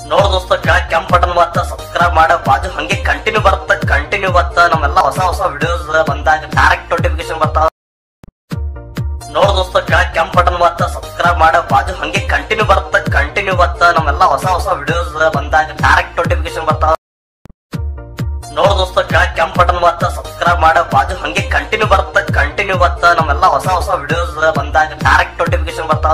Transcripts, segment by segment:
ನೋಡ್ ದೋಸ್ತ ಕೆಳಗ್ ಕೆಂಪ್ ಬಟನ್ ಬತ್ತ ಸಬ್ಸ್ಕ್ರೈಬ್ ಮಾಡ ಬಾಜು ಹಂಗೆ ಕಂಟಿನ್ಯೂ ಬರುತ್ತ ಕಂಟಿನ್ಯೂ ಬತ್ತ ನಮ್ಮೆಲ್ಲ ಹೊಸ ಹೊಸ ವಿಡಿಯೋಸ್ ಬಂದಾಗ ಡೈರೆಕ್ಟ್ ನೋಟಿಫಿಕೇಶನ್ ಬರ್ತಾವ ನೋಡ್ ದೋಸ್ತ ಕೆಳಗ್ ಕೆಂಪ್ ಬಟನ್ ಬತ್ತ ಸಬ್ಸ್ಕ್ರೈಬ್ ಮಾಡ ಬಾಜು ಹಂಗೆ ಕಂಟಿನ್ಯೂ ಬರುತ್ತ ಕಂಟಿನ್ಯೂ ಬತ್ತ ನಮ್ಮೆಲ್ಲ ಹೊಸ ಹೊಸ ವಿಡಿಯೋಸ್ ಬಂದಾಗ ಡೈರೆಕ್ಟ್ ನೋಟಿಫಿಕೇಶನ್ ಬರ್ತಾವ ನೋಡ್ ದೋಸ್ತ ಕೆಳಗ್ ಕೆಂಪ್ ಬಟನ್ ಬತ್ತ ಸಬ್ಸ್ಕ್ರೈಬ್ ಮಾಡ ಬಾಜು ಹಂಗೆ ಕಂಟಿನ್ಯೂ ಬರುತ್ತ ಕಂಟಿನ್ಯೂ ಬತ್ತ ನಮ್ಮೆಲ್ಲ ಹೊಸ ಹೊಸ ವಿಡಿಯೋಸ್ ಬಂದಾಗ ಡೈರೆಕ್ಟ್ ನೋಟಿಫಿಕೇಶನ್ ಬರ್ತಾವ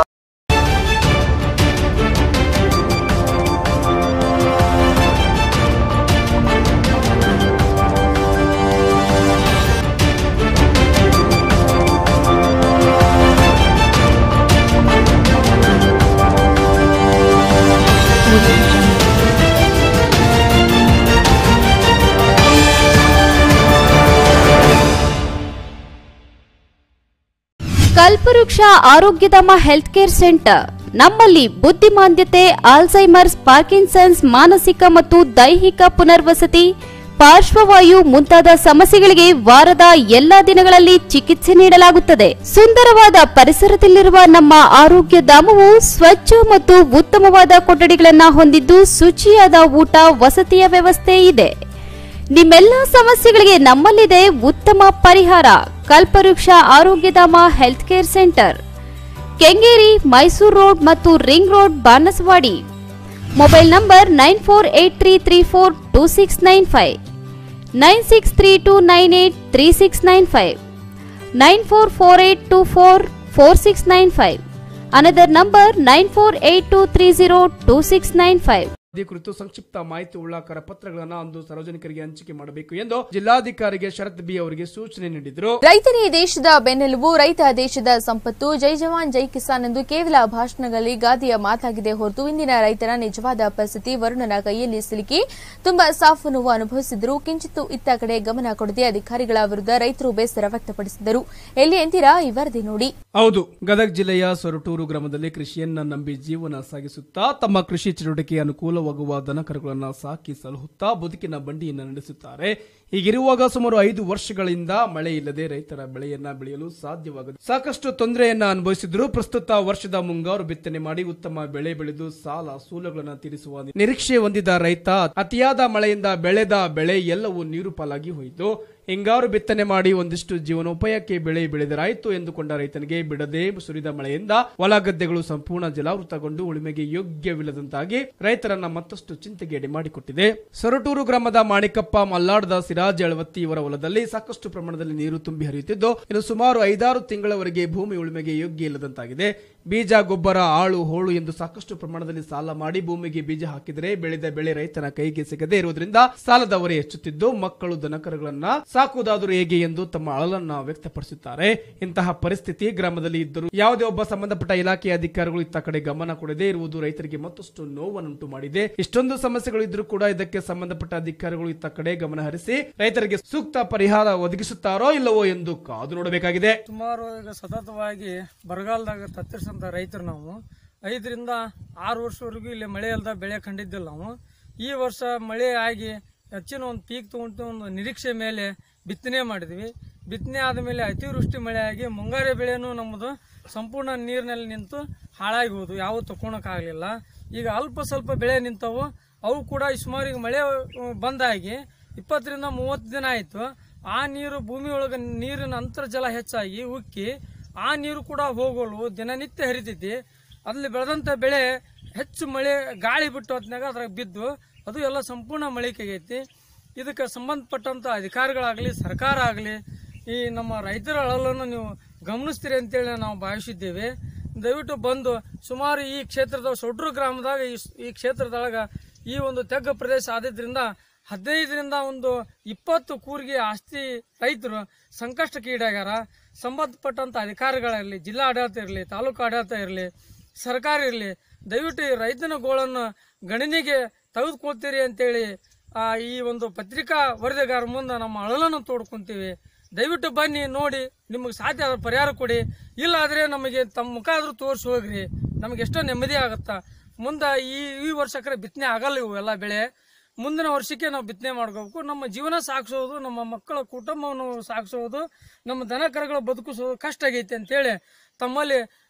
ಕಲ್ಪವೃಕ್ಷ ಆರೋಗ್ಯಧಾಮ ಹೆಲ್ತ್ ಕೇರ್ ಸೆಂಟರ್ ನಮ್ಮಲ್ಲಿ ಬುದ್ಧಿಮಾಂದ್ಯತೆ ಆಲ್ಝೈಮರ್ಸ್ ಪಾರ್ಕಿನ್ಸನ್ಸ್ ಮಾನಸಿಕ ಮತ್ತು ದೈಹಿಕ ಪುನರ್ವಸತಿ ಪಾರ್ಶ್ವವಾಯು ಮುಂತಾದ ಸಮಸ್ಯೆಗಳಿಗೆ ವಾರದ ಎಲ್ಲಾ ದಿನಗಳಲ್ಲಿ ಚಿಕಿತ್ಸೆ ನೀಡಲಾಗುತ್ತದೆ ಸುಂದರವಾದ ಪರಿಸರದಲ್ಲಿರುವ ನಮ್ಮ ಆರೋಗ್ಯ ಧಾಮವು ಸ್ವಚ್ಛ ಮತ್ತು ಉತ್ತಮವಾದ ಕೊಠಡಿಗಳನ್ನು ಹೊಂದಿದ್ದು ಶುಚಿಯಾದ ಊಟ ವಸತಿಯ ವ್ಯವಸ್ಥೆ ಇದೆ ನಿಮ್ಮೆಲ್ಲ ಸಮಸ್ಯೆಗಳಿಗೆ ನಮ್ಮಲ್ಲಿದೆ ಉತ್ತಮ ಪರಿಹಾರ Kalpavriksha Arogyadhama health care centre Kengeri Mysuru road ಮತ್ತು ring road Banaswadi mobile number nine four eight three three four two six nine five nine six three two nine eight three six nine five nine four four eight two four four six nine five another number nine four eight two three zero two six nine five ಈ ಕುರಿತು ಸಂಕ್ಷಿಪ್ತ ಮಾಹಿತಿ ಉಳ್ಳ ಕರಪತ್ರಗಳನ್ನು ಅಂದು ಸಾರ್ವಜನಿಕರಿಗೆ ಹಂಚಿಕೆ ಮಾಡಬೇಕು ಎಂದು ಜಿಲ್ಲಾಧಿಕಾರಿಗೆ ಶರತ್ ಬಿ ಅವರಿಗೆ ಸೂಚನೆ ನೀಡಿದರು ರೈತನೇ ದೇಶದ ಬೆನ್ನೆಲುಬು ರೈತ ದೇಶದ ಸಂಪತ್ತು ಜೈ ಜವಾನ್ ಜೈ ಕಿಸಾನ್ ಎಂದು ಕೇವಲ ಭಾಷಣಗಳಲ್ಲಿ ಗಾದೆಯ ಮಾತಾಗಿದೆ ಹೊರತು ಇಂದಿನ ರೈತರ ನಿಜವಾದ ಪರಿಸ್ಥಿತಿ ವರುಣನ ಕೈಯಲ್ಲಿ ಸಿಲುಕಿ ತುಂಬಾ ಸಾಫು ನೋವು ಅನುಭವಿಸಿದ್ರು ಕಿಂಚಿತ್ತು ಇತ್ತ ಕಡೆ ಗಮನ ಕೊಡದೆ ಅಧಿಕಾರಿಗಳ ವಿರುದ್ಧ ರೈತರು ಬೇಸರ ವ್ಯಕ್ತಪಡಿಸಿದರು ಎಲ್ಲಿ ಎಂತೀರಾ ಈ ವರದಿ ನೋಡಿ ಹೌದು ಗದಗ ಜಿಲ್ಲೆಯ ಸೊರಟೂರು ಗ್ರಾಮದಲ್ಲಿ ಕೃಷಿಯನ್ನ ನಂಬಿ ಜೀವನ ಸಾಗಿಸುತ್ತಾ ತಮ್ಮ ಕೃಷಿ ಚಟುವಟಿಕೆ ಅನುಕೂಲವಾಗುವ ದನಕರುಗಳನ್ನು ಸಾಕಿ ಸಲಹುತ್ತಾ ಬದುಕಿನ ಬಂಡಿಯನ್ನು ನಡೆಸುತ್ತಾರೆ ಹೀಗಿರುವಾಗ ಸುಮಾರು ಐದು ವರ್ಷಗಳಿಂದ ಮಳೆ ಇಲ್ಲದೆ ರೈತರ ಬೆಳೆಯನ್ನ ಬೆಳೆಯಲು ಸಾಧ್ಯವಾಗದು ಸಾಕಷ್ಟು ತೊಂದರೆಯನ್ನ ಅನುಭವಿಸಿದ್ರು ಪ್ರಸ್ತುತ ವರ್ಷದ ಮುಂಗಾರು ಬಿತ್ತನೆ ಮಾಡಿ ಉತ್ತಮ ಬೆಳೆ ಬೆಳೆದು ಸಾಲ ಸೂಲಗಳನ್ನು ತೀರಿಸುವ ನಿರೀಕ್ಷೆ ಹೊಂದಿದ ರೈತ ಅತಿಯಾದ ಮಳೆಯಿಂದ ಬೆಳೆದ ಬೆಳೆ ಎಲ್ಲವೂ ನೀರು ಪಾಲಾಗಿ ಹೋಯಿತು ಹಿಂಗಾರು ಬಿತ್ತನೆ ಮಾಡಿ ಒಂದಿಷ್ಟು ಜೀವನೋಪಾಯಕ್ಕೆ ಬೆಳೆ ಬೆಳೆದರಾಯಿತು ಎಂದುಕೊಂಡ ರೈತನಿಗೆ ಬಿಡದೆ ಸುರಿದ ಮಳೆಯಿಂದ ಹೊಲ ಗದ್ದೆಗಳು ಸಂಪೂರ್ಣ ಜಲಾವೃತಗೊಂಡು ಉಳುಮೆಗೆ ಯೋಗ್ಯವಿಲ್ಲದಂತಾಗಿ ರೈತರನ್ನ ಮತ್ತಷ್ಟು ಚಿಂತೆಗೇಡಿ ಮಾಡಿಕೊಟ್ಟಿದೆ ಸೊರಟೂರು ಗ್ರಾಮದ ಮಾಣಿಕಪ್ಪ ಮಲ್ಲಾಡದ ಸಿರಾಜ್ ಅಳವತ್ತಿ ಇವರ ಹೊಲದಲ್ಲಿ ಸಾಕಷ್ಟು ಪ್ರಮಾಣದಲ್ಲಿ ನೀರು ತುಂಬಿ ಹರಿಯುತ್ತಿದ್ದು ಇನ್ನು ಸುಮಾರು ಐದಾರು ತಿಂಗಳವರೆಗೆ ಭೂಮಿ ಉಳುಮೆಗೆ ಯೋಗ್ಯ ಇಲ್ಲದಂತಾಗಿದೆ ಬೀಜ ಗೊಬ್ಬರ ಆಳು ಹೋಳು ಎಂದು ಸಾಕಷ್ಟು ಪ್ರಮಾಣದಲ್ಲಿ ಸಾಲ ಮಾಡಿ ಭೂಮಿಗೆ ಬೀಜ ಹಾಕಿದರೆ ಬೆಳೆದ ಬೆಳೆ ರೈತನ ಕೈಗೆ ಸಿಗದೇ ಇರುವುದರಿಂದ ಸಾಲದ ಹೊರೆ ಹೆಚ್ಚುತ್ತಿದ್ದು ಮಕ್ಕಳು ದನಕರುಗಳನ್ನ ಸಾಕುವುದಾದರೂ ಹೇಗೆ ಎಂದು ತಮ್ಮ ಅಳಲನ್ನ ವ್ಯಕ್ತಪಡಿಸುತ್ತಾರೆ ಇಂತಹ ಪರಿಸ್ಥಿತಿ ಗ್ರಾಮದಲ್ಲಿ ಇದ್ದರೂ ಯಾವುದೇ ಒಬ್ಬ ಸಂಬಂಧಪಟ್ಟ ಇಲಾಖೆಯ ಅಧಿಕಾರಿಗಳು ಇತ್ತ ಕಡೆ ಗಮನ ಕೊಡದೇ ಇರುವುದು ರೈತರಿಗೆ ಮತ್ತಷ್ಟು ನೋವನ್ನುಂಟು ಮಾಡಿದೆ ಇಷ್ಟೊಂದು ಸಮಸ್ಯೆಗಳು ಇದ್ರೂ ಕೂಡ ಇದಕ್ಕೆ ಸಂಬಂಧಪಟ್ಟ ಅಧಿಕಾರಿಗಳು ಇತ್ತ ಕಡೆ ಗಮನ ಹರಿಸಿ ರೈತರಿಗೆ ಸೂಕ್ತ ಪರಿಹಾರ ಒದಗಿಸುತ್ತಾರೋ ಇಲ್ಲವೋ ಎಂದು ಕಾದು ನೋಡಬೇಕಾಗಿದೆ ಸುಮಾರು ಈಗ ಸತತವಾಗಿ ಬರಗಾಲದಾಗ ತತ್ತರಿಸಂತ ರೈತರು ನಾವು ಐದರಿಂದ ಆರು ವರ್ಷವರೆಗೂ ಇಲ್ಲಿ ಮಳೆ ಅಲ್ದ ಬೆಳೆ ಕಂಡಿದ್ದಿಲ್ಲ ನಾವು ಈ ವರ್ಷ ಮಳೆ ಆಗಿ ಹೆಚ್ಚಿನ ಒಂದು ಪೀಕ್ ತಗೊಂಡು ಒಂದು ನಿರೀಕ್ಷೆ ಮೇಲೆ ಬಿತ್ತನೆ ಮಾಡಿದ್ವಿ ಬಿತ್ತನೆ ಆದಮೇಲೆ ಅತಿವೃಷ್ಟಿ ಮಳೆ ಆಗಿ ಮುಂಗಾರು ಬೆಳೆನೂ ನಮ್ಮದು ಸಂಪೂರ್ಣ ನೀರಿನಲ್ಲಿ ನಿಂತು ಹಾಳಾಗಿ ಹೋದು ಯಾವ ತಗೊಳಕ್ಕಾಗಲಿಲ್ಲ ಈಗ ಅಲ್ಪ ಸ್ವಲ್ಪ ಬೆಳೆ ನಿಂತವು ಅವು ಕೂಡ ಸುಮಾರು ಈಗ ಮಳೆ ಅಹ್, ಬಂದಾಗಿ ಇಪ್ಪತ್ತರಿಂದ ಮೂವತ್ತು ದಿನ ಆಯಿತು ಆ ನೀರು ಭೂಮಿ ಒಳಗೆ ನೀರಿನ ಅಂತರ್ಜಲ ಹೆಚ್ಚಾಗಿ ಉಕ್ಕಿ ಆ ನೀರು ಕೂಡ ಹೋಗೋಲು ದಿನನಿತ್ಯ ಹರಿತೈತಿ ಅಲ್ಲಿ ಬೆಳೆದಂಥ ಬೆಳೆ ಹೆಚ್ಚು ಮಳೆ ಗಾಳಿ ಬಿಟ್ಟು ಹೊತ್ನಾಗ ಅದ್ರಾಗ ಬಿದ್ದು ಅದು ಎಲ್ಲ ಸಂಪೂರ್ಣ ಮಳೆ ಕೈಗೈತಿ ಇದಕ್ಕೆ ಸಂಬಂಧಪಟ್ಟಂಥ ಅಧಿಕಾರಿಗಳಾಗಲಿ ಸರ್ಕಾರ ಆಗಲಿ ಈ ನಮ್ಮ ರೈತರ ಅಳಲನ್ನು ನೀವು ಗಮನಿಸ್ತೀರಿ ಅಂತೇಳಿ ನಾವು ಭಾವಿಸಿದ್ದೇವೆ ದಯವಿಟ್ಟು ಬಂದು ಸುಮಾರು ಈ ಕ್ಷೇತ್ರದ ಸೊಡ್ರು ಗ್ರಾಮದಾಗ ಈ ಈ ಕ್ಷೇತ್ರದೊಳಗ ಈ ಒಂದು ತೆಗ್ಗ ಪ್ರದೇಶ ಆದಿದ್ರಿಂದ ಹದಿನೈದರಿಂದ ಒಂದು ಇಪ್ಪತ್ತು ಕೂರಿಗೆ ಆಸ್ತಿ ರೈತರು ಸಂಕಷ್ಟಕ್ಕೆ ಈಡಾಗ್ಯಾರ ಸಂಬಂಧಪಟ್ಟಂತ ಅಧಿಕಾರಿಗಳಿರಲಿ ಜಿಲ್ಲಾ ಆಡಳಿತ ಇರಲಿ ತಾಲೂಕು ಆಡಳಿತ ಇರಲಿ ಸರ್ಕಾರ ಇರಲಿ ದಯವಿಟ್ಟು ಈ ರೈತನ ಗೋಳನ್ನು ಗಣನೆಗೆ ತೆಗೆದುಕೊಳ್ತೀರಿ ಅಂತೇಳಿ ಆ, ಈ ಒಂದು ಪತ್ರಿಕಾ ವರದಿಗಾರ ಮುಂದೆ ನಮ್ಮ ಅಳಲನ್ನು ತೋಡ್ಕೊಂತೀವಿ ದಯವಿಟ್ಟು ಬನ್ನಿ ನೋಡಿ ನಿಮಗೆ ಸಾಧ್ಯ ಆದ ಪರಿಹಾರ ಕೊಡಿ ಇಲ್ಲ ಆದರೆ ನಮಗೆ ತಮ್ಮ ಮುಖ ಆದರೂ ತೋರಿಸಿ ಹೋಗ್ರಿ ನಮಗೆ ಎಷ್ಟೋ ನೆಮ್ಮದಿ ಆಗುತ್ತಾ ಮುಂದೆ ಈ ಈ ವರ್ಷಕ್ಕರೆ ಬಿತ್ತನೆ ಆಗಲ್ಲ ಇವು ಎಲ್ಲ ಬೆಳೆ ಮುಂದಿನ ವರ್ಷಕ್ಕೆ ನಾವು ಬಿತ್ತನೆ ಮಾಡ್ಕೋಬೇಕು ನಮ್ಮ ಜೀವನ ಸಾಗಿಸೋದು ನಮ್ಮ ಮಕ್ಕಳ ಕುಟುಂಬವನ್ನು ಸಾಗಿಸೋದು ನಮ್ಮ ದನ ಕರುಗಳ ಬದುಕಿಸೋದು ಕಷ್ಟ ಆಗೈತೆ ಅಂತೇಳಿ ತಮ್ಮಲ್ಲಿ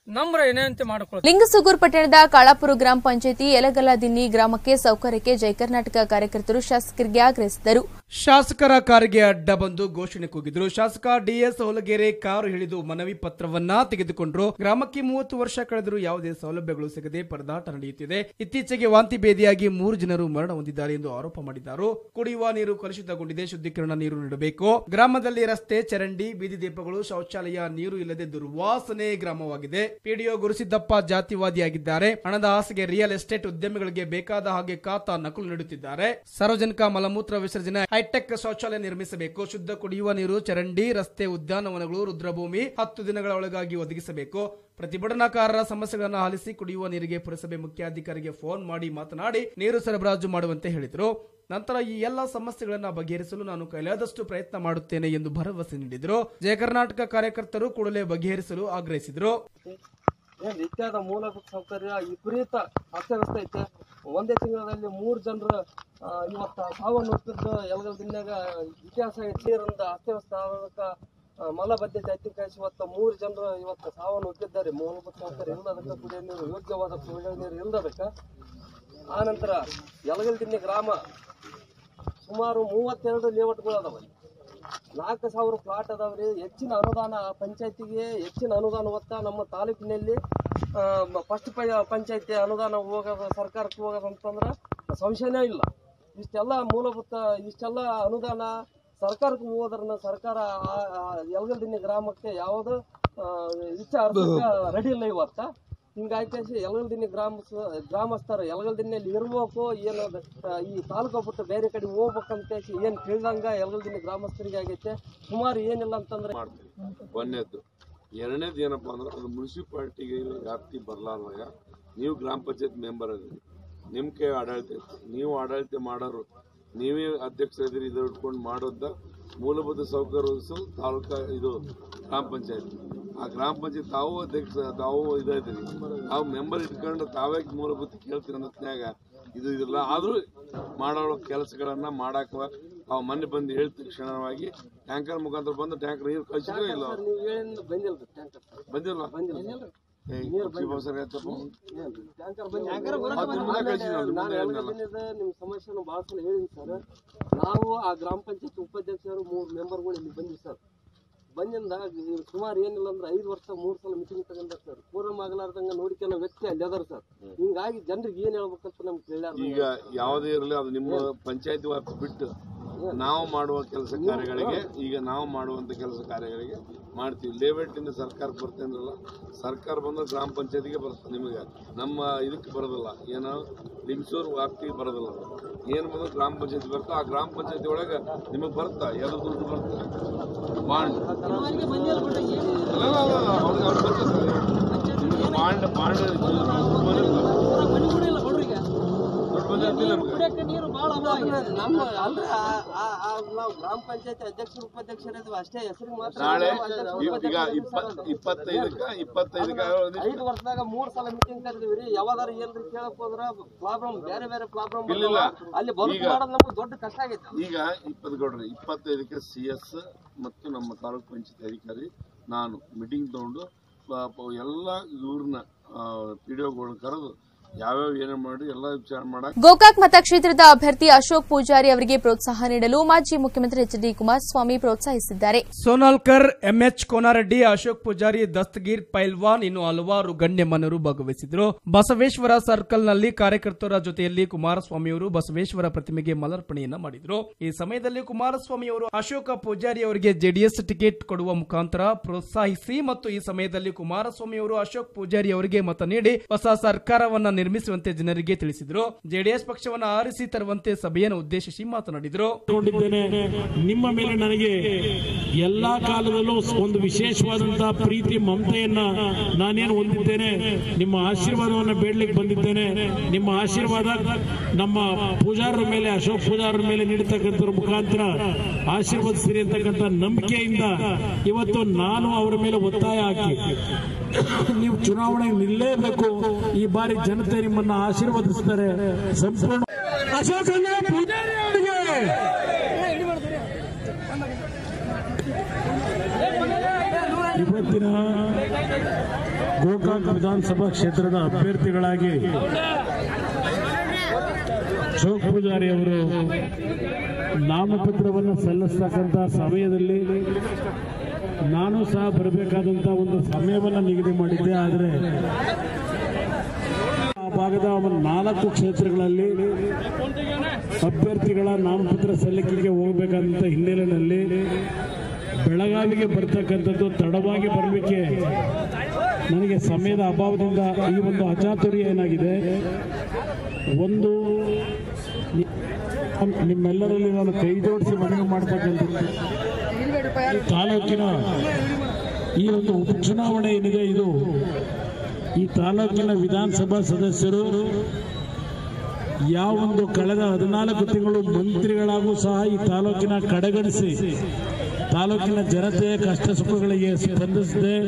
ನಮ್ರ ವಿನಂತಿ ಮಾಡ್ಕೊಳ್ತೀವಿ ಲಿಂಗಸುಗೂರ್ ಪಟ್ಟಣದ ಕಾಳಾಪುರ ಗ್ರಾಮ ಪಂಚಾಯತಿ ಯಲಗಲದಿನ್ನಿ ಗ್ರಾಮಕ್ಕೆ ಸೌಕರ್ಯಕ್ಕೆ ಜೈ ಕರ್ನಾಟಕ ಕಾರ್ಯಕರ್ತರು ಶಾಸಕರಿಗೆ ಆಗ್ರಹಿಸಿದರು ಶಾಸಕರ ಕಾರಿಗೆ ಅಡ್ಡ ಬಂದು ಘೋಷಣೆ ಕೂಗಿದ್ರು ಶಾಸಕ ಡಿಎಸ್ ಹೊಲಗೇರೆ ಕಾರು ಹಿಡಿದು ಮನವಿ ಪತ್ರವನ್ನ ತೆಗೆದುಕೊಂಡ್ರು ಗ್ರಾಮಕ್ಕೆ ಮೂವತ್ತು ವರ್ಷ ಕಳೆದರೂ ಯಾವುದೇ ಸೌಲಭ್ಯಗಳು ಸಿಗದೆ ಪರದಾಟ ನಡೆಯುತ್ತಿದೆ ಇತ್ತೀಚೆಗೆ ವಾಂತಿ ಭೇದಿಯಾಗಿ ಮೂರು ಜನರು ಮರಣ ಹೊಂದಿದ್ದಾರೆ ಎಂದು ಆರೋಪ ಮಾಡಿದ್ದಾರೆ ಕುಡಿಯುವ ನೀರು ಕಲುಷಿತಗೊಂಡಿದೆ ಶುದ್ಧೀಕರಣ ನೀರು ನೀಡಬೇಕು ಗ್ರಾಮದಲ್ಲಿ ರಸ್ತೆ ಚರಂಡಿ ಬೀದಿ ದೀಪಗಳು ಶೌಚಾಲಯ ನೀರು ಇಲ್ಲದೆ ದುರ್ವಾಸನೆ ಗ್ರಾಮವಾಗಿದೆ ಪಿಡಿಒ ಗುರುಸಿದ್ದಪ್ಪ ಜಾತಿವಾದಿಯಾಗಿದ್ದಾರೆ ಹಣದ ಆಸೆಗೆ ರಿಯಲ್ ಎಸ್ಟೇಟ್ ಉದ್ಯಮಿಗಳಿಗೆ ಬೇಕಾದ ಹಾಗೆ ಖಾತಾ ನಕಲು ನೀಡುತ್ತಿದ್ದಾರೆ ಸಾರ್ವಜನಿಕ ಮಲಮೂತ್ರ ವಿಸರ್ಜನೆ ಹೈಟೆಕ್ ಶೌಚಾಲಯ ನಿರ್ಮಿಸಬೇಕು ಶುದ್ಧ ಕುಡಿಯುವ ನೀರು ಚರಂಡಿ ರಸ್ತೆ ಉದ್ಯಾನವನಗಳು ರುದ್ರಭೂಮಿ ಹತ್ತು ದಿನಗಳ ಒಳಗಾಗಿ ಒದಗಿಸಬೇಕು ಪ್ರತಿಭಟನಾಕಾರರ ಸಮಸ್ಯೆಗಳನ್ನು ಆಲಿಸಿ ಕುಡಿಯುವ ನೀರಿಗೆ ಪುರಸಭೆ ಮುಖ್ಯಾಧಿಕಾರಿಗೆ ಫೋನ್ ಮಾಡಿ ಮಾತನಾಡಿ ನೀರು ಸರಬರಾಜು ಮಾಡುವಂತೆ ಹೇಳಿದರು ನಂತರ ಈ ಎಲ್ಲ ಸಮಸ್ಯೆಗಳನ್ನು ಬಗೆಹರಿಸಲು ನಾನು ಕೈಲಾದಷ್ಟು ಪ್ರಯತ್ನ ಮಾಡುತ್ತೇನೆ ಎಂದು ಭರವಸೆ ನೀಡಿದರು ಜಯ ಕರ್ನಾಟಕ ಕಾರ್ಯಕರ್ತರು ಕೂಡಲೇ ಬಗೆಹರಿಸಲು ಆಗ್ರಹಿಸಿದರು ಏನ್ ಇತ್ಯಾದ ಮೂಲಭೂತ ಸೌಕರ್ಯ ವಿಪರೀತ ಅಸ್ತವ್ಯಸ್ತ ಐತೆ ಒಂದೇ ತಿಂಗಳಲ್ಲಿ ಮೂರು ಜನರು ಇವತ್ತ ಸಾವನ್ನು ಹುಟ್ಟಿದ್ದು ಎಲ್ಲಗಳ ದಿನಾಗ ಇತಿಹಾಸ ನೀರಿಂದ ಅಸ್ತವ್ಯಸ್ತ ಆಗೋದಕ್ಕ ಆ, ಮಲಬದ್ಧತೆ ಅತಿಕಾಯಿಸಿ ಇವತ್ತು ಮೂರು ಜನರು ಇವತ್ತು ಸಾವನ್ನು ಹುಟ್ಟಿದ್ದಾರೆ ಮೂಲಭೂತ ಸೌಕರ್ಯ ಇಲ್ಲದಕ್ಕೆ ಕುಡಿಯೋ ನೀರು ಯೋಗ್ಯವಾದ ಕುಡಿಯೋ ನೀರು ಇಲ್ಲದಕ್ಕೆ ಆ ನಂತರ ಯಲಗಲ್ದಿನ್ನಿ ಗ್ರಾಮ ಸುಮಾರು ಮೂವತ್ತೆರಡು ಲೇಔಟ್ಗಳು ಅದಾವ ಅಲ್ಲಿ. ನಾಲ್ಕು ಸಾವಿರ ಪ್ಲಾಟ್ ಅದಾವ್ರಿ ಹೆಚ್ಚಿನ ಅನುದಾನ ಪಂಚಾಯತಿಗೆ ಹೆಚ್ಚಿನ ಅನುದಾನ ಹೊತ್ತ ನಮ್ಮ ತಾಲೂಕಿನಲ್ಲಿ ಫಸ್ಟ್ ಪಂಚಾಯತಿ ಅನುದಾನ ಹೋಗೋದು ಸರ್ಕಾರಕ್ಕೆ ಹೋಗೋದು ಅಂತಂದ್ರೆ ಸಂಶಯನೇ ಇಲ್ಲ ಇಷ್ಟೆಲ್ಲ ಮೂಲಭೂತ ಇಷ್ಟೆಲ್ಲ ಅನುದಾನ ಸರ್ಕಾರಕ್ಕೆ ಹೋಗೋದ್ರನ್ನ ಸರ್ಕಾರ ಯಲಗಲ್ದಿನ್ನಿ ಗ್ರಾಮಕ್ಕೆ ಯಾವುದು ವಿಚಾರ ರೆಡಿ ಇಲ್ಲ ಇವತ್ತ ಹಿಂಗಾಗಿ ಯಲಗಲ್ದಿನ್ನಿ ಗ್ರಾಮ ಗ್ರಾಮಸ್ಥರು ಯಲಗಲ್ದಿನ್ನಿಯಲ್ಲಿ ಇರ್ಬೇಕು ಏನು ಅದು, ಆ, ಈ ತಾಲೂಕು ಬಿಟ್ಟು ಬೇರೆ ಕಡೆ ಹೋಗ್ಬೇಕಂತ ಏನು ತಿಳಿದಂಗ ಯಲಗಲ್ದಿನ್ನಿ ಗ್ರಾಮಸ್ಥರಿಗೆ ಆಗೈತೆ ಸುಮಾರು ಏನಿಲ್ಲ ಅಂತಂದ್ರೆ ಮಾಡ್ತೀವಿ ಒಂದನೇದ್ದು ಎರಡನೇದು ಏನಪ್ಪ ಅಂದ್ರೆ ಅದು ಮುನ್ಸಿಪಾಲ್ಟಿಗೆ ವ್ಯಾಪ್ತಿ ಬರಲಾರ್ದಾಗ ನೀವು ಗ್ರಾಮ ಪಂಚಾಯತ್ ಮೆಂಬರ್ ಅದೀರಿ ನಿಮ್ಮ ಕೈ ಆಡಳಿತ ಇರ್ತದೆ ನೀವು ಆಡಳಿತ ಮಾಡೋರು ನೀವೇ ಅಧ್ಯಕ್ಷರಿದ್ದೀರಿ ಇದು ಇಟ್ಕೊಂಡು ಮಾಡೋದ ಮೂಲಭೂತ ಸೌಕರ್ಯ ಒದಗಿಸಲು ತಾಲೂಕಾ ಇದು ಗ್ರಾಮ ಪಂಚಾಯತ್ ಆ ಗ್ರಾಮ ಪಂಚಾಯತ್ ತಾವು ಅಧ್ಯಕ್ಷ ತಾವು ಇದಿರಿ ತಾವು ಮೆಂಬರ್ ಇಟ್ಕೊಂಡು ತಾವೇ ಮೂಲಭೂತ ಕೇಳ್ತೀರಿ ಅನ್ನತ್ನ್ಯಾಗ ಇದು ಇದಿಲ್ಲ ಆದರೂ ಮಾಡೋ ಕೆಲಸಗಳನ್ನ ಮಾಡಾಕ ಅವ್ ಮೊನ್ನೆ ಬಂದು ಹೇಳಿದ ತಕ್ಷಣವಾಗಿ ಟ್ಯಾಂಕರ್ ಮುಖಾಂತರ ಬಂದು ಟ್ಯಾಂಕರ್ ನೀರು ಕಳಿಸಿದ್ರೆ ಇಲ್ಲ ಅವ್ರು? ನೀವು ಹೇಳಿದ ಬಂದಿಲ್ಲ ಟ್ಯಾಂಕರ್ ಬಂದಿಲ್ಲ ಬಂದಿಲ್ಲ ಏ, ಶಿವ ಸರ್ ಆಯ್ತಪ್ಪ. ಟ್ಯಾಂಕರ್ ಬಂದಿಲ್ಲ ಅದು ನಿಮ್ಗೆ ಕಳ್ಸಿದ್ನಲ್ಲ, ನಿಮ್ಗೆ ನಾನು ಹೇಳಿದ್ನಲ್ಲ. ಯಲಗಲ್ದಿನ್ನಿದ ನಿಮ್ಮ ಸಮಸ್ಯೆನ ಭಾಳ ಸಲ ಹೇಳಿದ್ದೀನಿ ಸರ್ ನಾವು ಆ ಗ್ರಾಮ ಪಂಚಾಯತ್ ಉಪಾಧ್ಯಕ್ಷರು ಮೂರು ಮೆಂಬರ್ಗಳು ಇಲ್ಲಿ ಬಂದಿವಿ ಸರ್ ಬಂದಿಂದ ಈ ಸುಮಾರು ಏನಿಲ್ಲ ಅಂದ್ರೆ ಐದು ವರ್ಷ ಮೂರು ಸಲ ಮೀಟಿಂಗ್ ತಗೊಂಡ ಸರ್ ಪೂರ್ವ ಆಗಲಾರ್ದಂಗ ನೋಡ್ಕೊಳ್ಳೋ ವ್ಯಕ್ತಿ ಅಲ್ಲಿ ಅದಾರ ಸರ್ ಹಿಂಗಾಗಿ ಜನರಿಗೆ ಏನ್ ಹೇಳ್ಬೇಕಂತ ನಮ್ಗೆ ಕೇಳ್ಯಾರ ಈಗ ಯಾವುದೇ ಇರಲಿ ಅದು ನಿಮ್ಮ ಪಂಚಾಯತಿ ವ್ಯಾಪ್ತಿ ಬಿಟ್ಟು ನಾವು ಮಾಡುವ ಕೆಲಸ ಕಾರ್ಯಗಳಿಗೆ ಈಗ ನಾವು ಮಾಡುವಂತ ಕೆಲಸ ಕಾರ್ಯಗಳಿಗೆ ಮಾಡ್ತೀವಿ ಲೇಔಟಿಂದ ಸರ್ಕಾರಕ್ಕೆ ಬರ್ತದೆ ಅಂದ್ರಲ್ಲ ಸರ್ಕಾರ ಬಂದ್ರೆ ಗ್ರಾಮ ಪಂಚಾಯತಿಗೆ ಬರುತ್ತೆ ನಿಮಗೆ ನಮ್ಮ ಇದಕ್ಕೆ ಬರೋದಿಲ್ಲ ಏನೋ ಲಿಂಗಸೂರು ವ್ಯಾಪ್ತಿಗೆ ಬರೋದಿಲ್ಲ ಅದು. ಏನು ಬಂದ್ರೆ ಗ್ರಾಮ ಪಂಚಾಯತಿ ಬರುತ್ತೆ ಆ ಗ್ರಾಮ ಪಂಚಾಯತಿ ಒಳಗೆ ನಿಮಗೆ ಬರುತ್ತಾ ಎರಡು ದುಡ್ಡು ಬರುತ್ತೆ ಬಾಂಡ್ ನಿಮಗೆ ಬಾಂಡ್ ಬಾಂಡ್ ದುಡ್ಡು ಬಂದಿರ್ತಿಲ್ಲ ನಮ್ಗೆ ನಮ್ಮ ಅಂದ್ರೆ ಆ- ಆ- ಆ ನಾವು ಗ್ರಾಮ ಪಂಚಾಯತಿ ಅಧ್ಯಕ್ಷರು ಉಪಾಧ್ಯಕ್ಷರು ಇದ್ವಿ ಅಷ್ಟೇ ಹೆಸರಿಗೆ ಮಾತ್ರ ನಾಳೆ ನಾವು ಅಧ್ಯಕ್ಷರು, ಇಪ್- ಈಗ ಉಪಾಧ್ಯಕ್ಷರು ಇಪ್ಪತ್ ಸರ್. ಇಪ್ಪತ್ತೈದಕ್ಕ ಇಪ್ಪತ್ತೈದಕ್ಕ ಐದು ವರ್ಷದಾಗ ಮೂರ್ ಸಲ ಮೀಟಿಂಗ್ ಕರೆದಿವಿ ರೀ ಯಾವಾದಾರ ಏನ್ರಿ ಕೇಳಕ್ ಹೋದ್ರ ಪ್ರಾಬ್ಲಮ್ ಬೇರೆ ಬೇರೆ ಪ್ರಾಬ್ಲಮ್ ಇಲ್ಲಿಲ್ಲ. ಅಲ್ಲಿ ಬದುಕು ಈಗ- ಮಾಡೋದು ನಮ್ಗೆ ದೊಡ್ಡ ಕಷ್ಟ ಆಗೈತೆ ಈಗ ಇಪ್ಪತ್ತು ಗೌಡ್ರಿ ಇಪ್ಪತ್ತೈದಕ್ಕೆ ಸಿ ಎಸ್ ಮತ್ತು ನಮ್ಮ ತಾಲೂಕು ಪಂಚಾಯತ್ ಅಧಿಕಾರಿ ನಾನು ಮೀಟಿಂಗ್ ತಗೊಂಡು ಪ- ಪ- ಎಲ್ಲ ಇವ್ರನ್ನ ಪಿ ಡಿ ಒಗಳನ್ನ ಕರೆದು ಯಾವ್ಯಾವ ಏನೇನು ಮಾಡಿ ಎಲ್ಲ ವಿಚಾರ ಮಾಡಕ್ ಗೋಕಾಕ್ ಮತಕ್ಷೇತ್ರದ ಅಭ್ಯರ್ಥಿ ಅಶೋಕ್ ಪೂಜಾರಿ ಅವರಿಗೆ ಪ್ರೋತ್ಸಾಹ ನೀಡಲು ಮಾಜಿ ಮುಖ್ಯಮಂತ್ರಿ ಎಚ್ ಡಿ ಕುಮಾರಸ್ವಾಮಿ ಪ್ರೋತ್ಸಾಹಿಸಿದ್ದಾರೆ ಸೋನಾಲ್ಕರ್ ಎಂಎಚ್ ಕೋನಾರೆಡ್ಡಿ ಅಶೋಕ್ ಪೂಜಾರಿ ದಸ್ತಗೀರ್ ಪೈಲ್ವಾನ್ ಇನ್ನು ಹಲವಾರು ಗಣ್ಯಮಾನ್ಯರು ಭಾಗವಹಿಸಿದ್ರು ಬಸವೇಶ್ವರ ಸರ್ಕಲ್ನಲ್ಲಿ ಕಾರ್ಯಕರ್ತರ ಜೊತೆಯಲ್ಲಿ ಕುಮಾರಸ್ವಾಮಿಯವರು ಬಸವೇಶ್ವರ ಪ್ರತಿಮೆಗೆ ಮಲರ್ಪಣೆಯನ್ನ ಮಾಡಿದ್ರು ಈ ಸಮಯದಲ್ಲಿ ಕುಮಾರಸ್ವಾಮಿಯವರು ಅಶೋಕ ಪೂಜಾರಿ ಅವರಿಗೆ ಜೆಡಿಎಸ್ ಟಿಕೆಟ್ ಕೊಡುವ ಮುಖಾಂತರ ಪ್ರೋತ್ಸಾಹಿಸಿ ಮತ್ತು ಈ ಸಮಯದಲ್ಲಿ ಕುಮಾರಸ್ವಾಮಿಯವರು ಅಶೋಕ್ ಪೂಜಾರಿ ಅವರಿಗೆ ಮತ ನೀಡಿ ಹೊಸ ಸರ್ಕಾರವನ್ನ ನಿರ್ಮಿಸುವಂತೆ ಜನರಿಗೆ ತಿಳಿಸಿದ್ರು ಜೆಡಿಎಸ್ ಪಕ್ಷವನ್ನು ಆರಿಸಿ ತರುವಂತೆ ಸಭೆಯನ್ನು ಉದ್ದೇಶಿಸಿ ಮಾತನಾಡಿದರು ಕೊಂಡಿದ್ದೇನೆ ನಿಮ್ಮ ಮೇಲೆ ನನಗೆ ಎಲ್ಲಾ ಕಾಲದಲ್ಲೂ ಒಂದು ವಿಶೇಷವಾದಂತಹ ಪ್ರೀತಿ ಮಮತೆಯನ್ನ ನಾನೇನು ಹೊಂದಿದ್ದೇನೆ ನಿಮ್ಮ ಆಶೀರ್ವಾದವನ್ನ ಬೇಡ್ಲಿಕ್ಕೆ ಬಂದಿದ್ದೇನೆ ನಿಮ್ಮ ಆಶೀರ್ವಾದ ನಮ್ಮ ಪೂಜಾರರ ಮೇಲೆ ಅಶೋಕ್ ಪೂಜಾರರ ಮೇಲೆ ನೀಡತಕ್ಕಂಥ ಮುಖಾಂತರ ಆಶೀರ್ವದಿಸಿರಿ ಅಂತಕ್ಕಂಥ ನಂಬಿಕೆಯಿಂದ ಇವತ್ತು ನಾನು ಅವರ ಮೇಲೆ ಒತ್ತಾಯ ಹಾಕಿ ನೀವು ಚುನಾವಣೆಗೆ ನಿಲ್ಲೇಬೇಕು ಈ ಬಾರಿ ಜನತೆ ನಿಮ್ಮನ್ನ ಆಶೀರ್ವದಿಸ್ತಾರೆ ಸಂಪೂರ್ಣ ಅಶೋಕನ ಪೂಜಾರಿ ಅವರಿಗೆ ಇವತ್ತಿನ ಗೋಕಾಕ್ ವಿಧಾನಸಭಾ ಕ್ಷೇತ್ರದ ಅಭ್ಯರ್ಥಿಗಳಾಗಿ ಚೌಕ್ ಪೂಜಾರಿ ಅವರು ನಾಮಪತ್ರವನ್ನು ಸಲ್ಲಿಸ್ತಕ್ಕಂಥ ಸಮಯದಲ್ಲಿ ನಾನು ಸಹ ಬರಬೇಕಾದಂಥ ಒಂದು ಸಮಯವನ್ನು ನಿಗದಿ ಮಾಡಿದ್ದೆ ಆದರೆ ಆ ಭಾಗದ ಒಂದು ನಾಲ್ಕು ಕ್ಷೇತ್ರಗಳಲ್ಲಿ ಅಭ್ಯರ್ಥಿಗಳ ನಾಮಪತ್ರ ಸಲ್ಲಿಕೆಗೆ ಹೋಗಬೇಕಾದಂಥ ಹಿನ್ನೆಲೆಯಲ್ಲಿ ಬೆಳಗಾವಿಗೆ ಬರ್ತಕ್ಕಂಥದ್ದು ತಡವಾಗಿ ಬರಲಿಕ್ಕೆ ನನಗೆ ಸಮಯದ ಅಭಾವದಿಂದ ಈ ಒಂದು ಅಚಾತುರ್ಯ ಏನಾಗಿದೆ ಒಂದು ನಿ- ನಿಮ್ಮೆಲ್ಲರಲ್ಲಿ ನಾನು ಕೈ ಜೋಡಿಸಿ ಮನವಿ ಮಾಡ್ತಕ್ಕಂಥದ್ದು ಈ ತಾಲೂಕಿನ ಈ ಒಂದು ಉಪಚುನಾವಣೆ ಏನಿದೆ ಇದು ಈ ತಾಲೂಕಿನ ವಿಧಾನಸಭಾ ಸದಸ್ಯರು ಯಾವೊಂದು ಕಳೆದ ಹದಿನಾಲ್ಕು ತಿಂಗಳು ಮಂತ್ರಿಗಳಾಗೂ ಸಹ ಈ ತಾಲೂಕಿನ ಕಡೆಗಣಿಸಿ ತಾಲೂಕಿನ ಜನತೆಯ ಕಷ್ಟ ಸುಖಗಳಿಗೆ ಸ್ಪಂದಿಸದೆ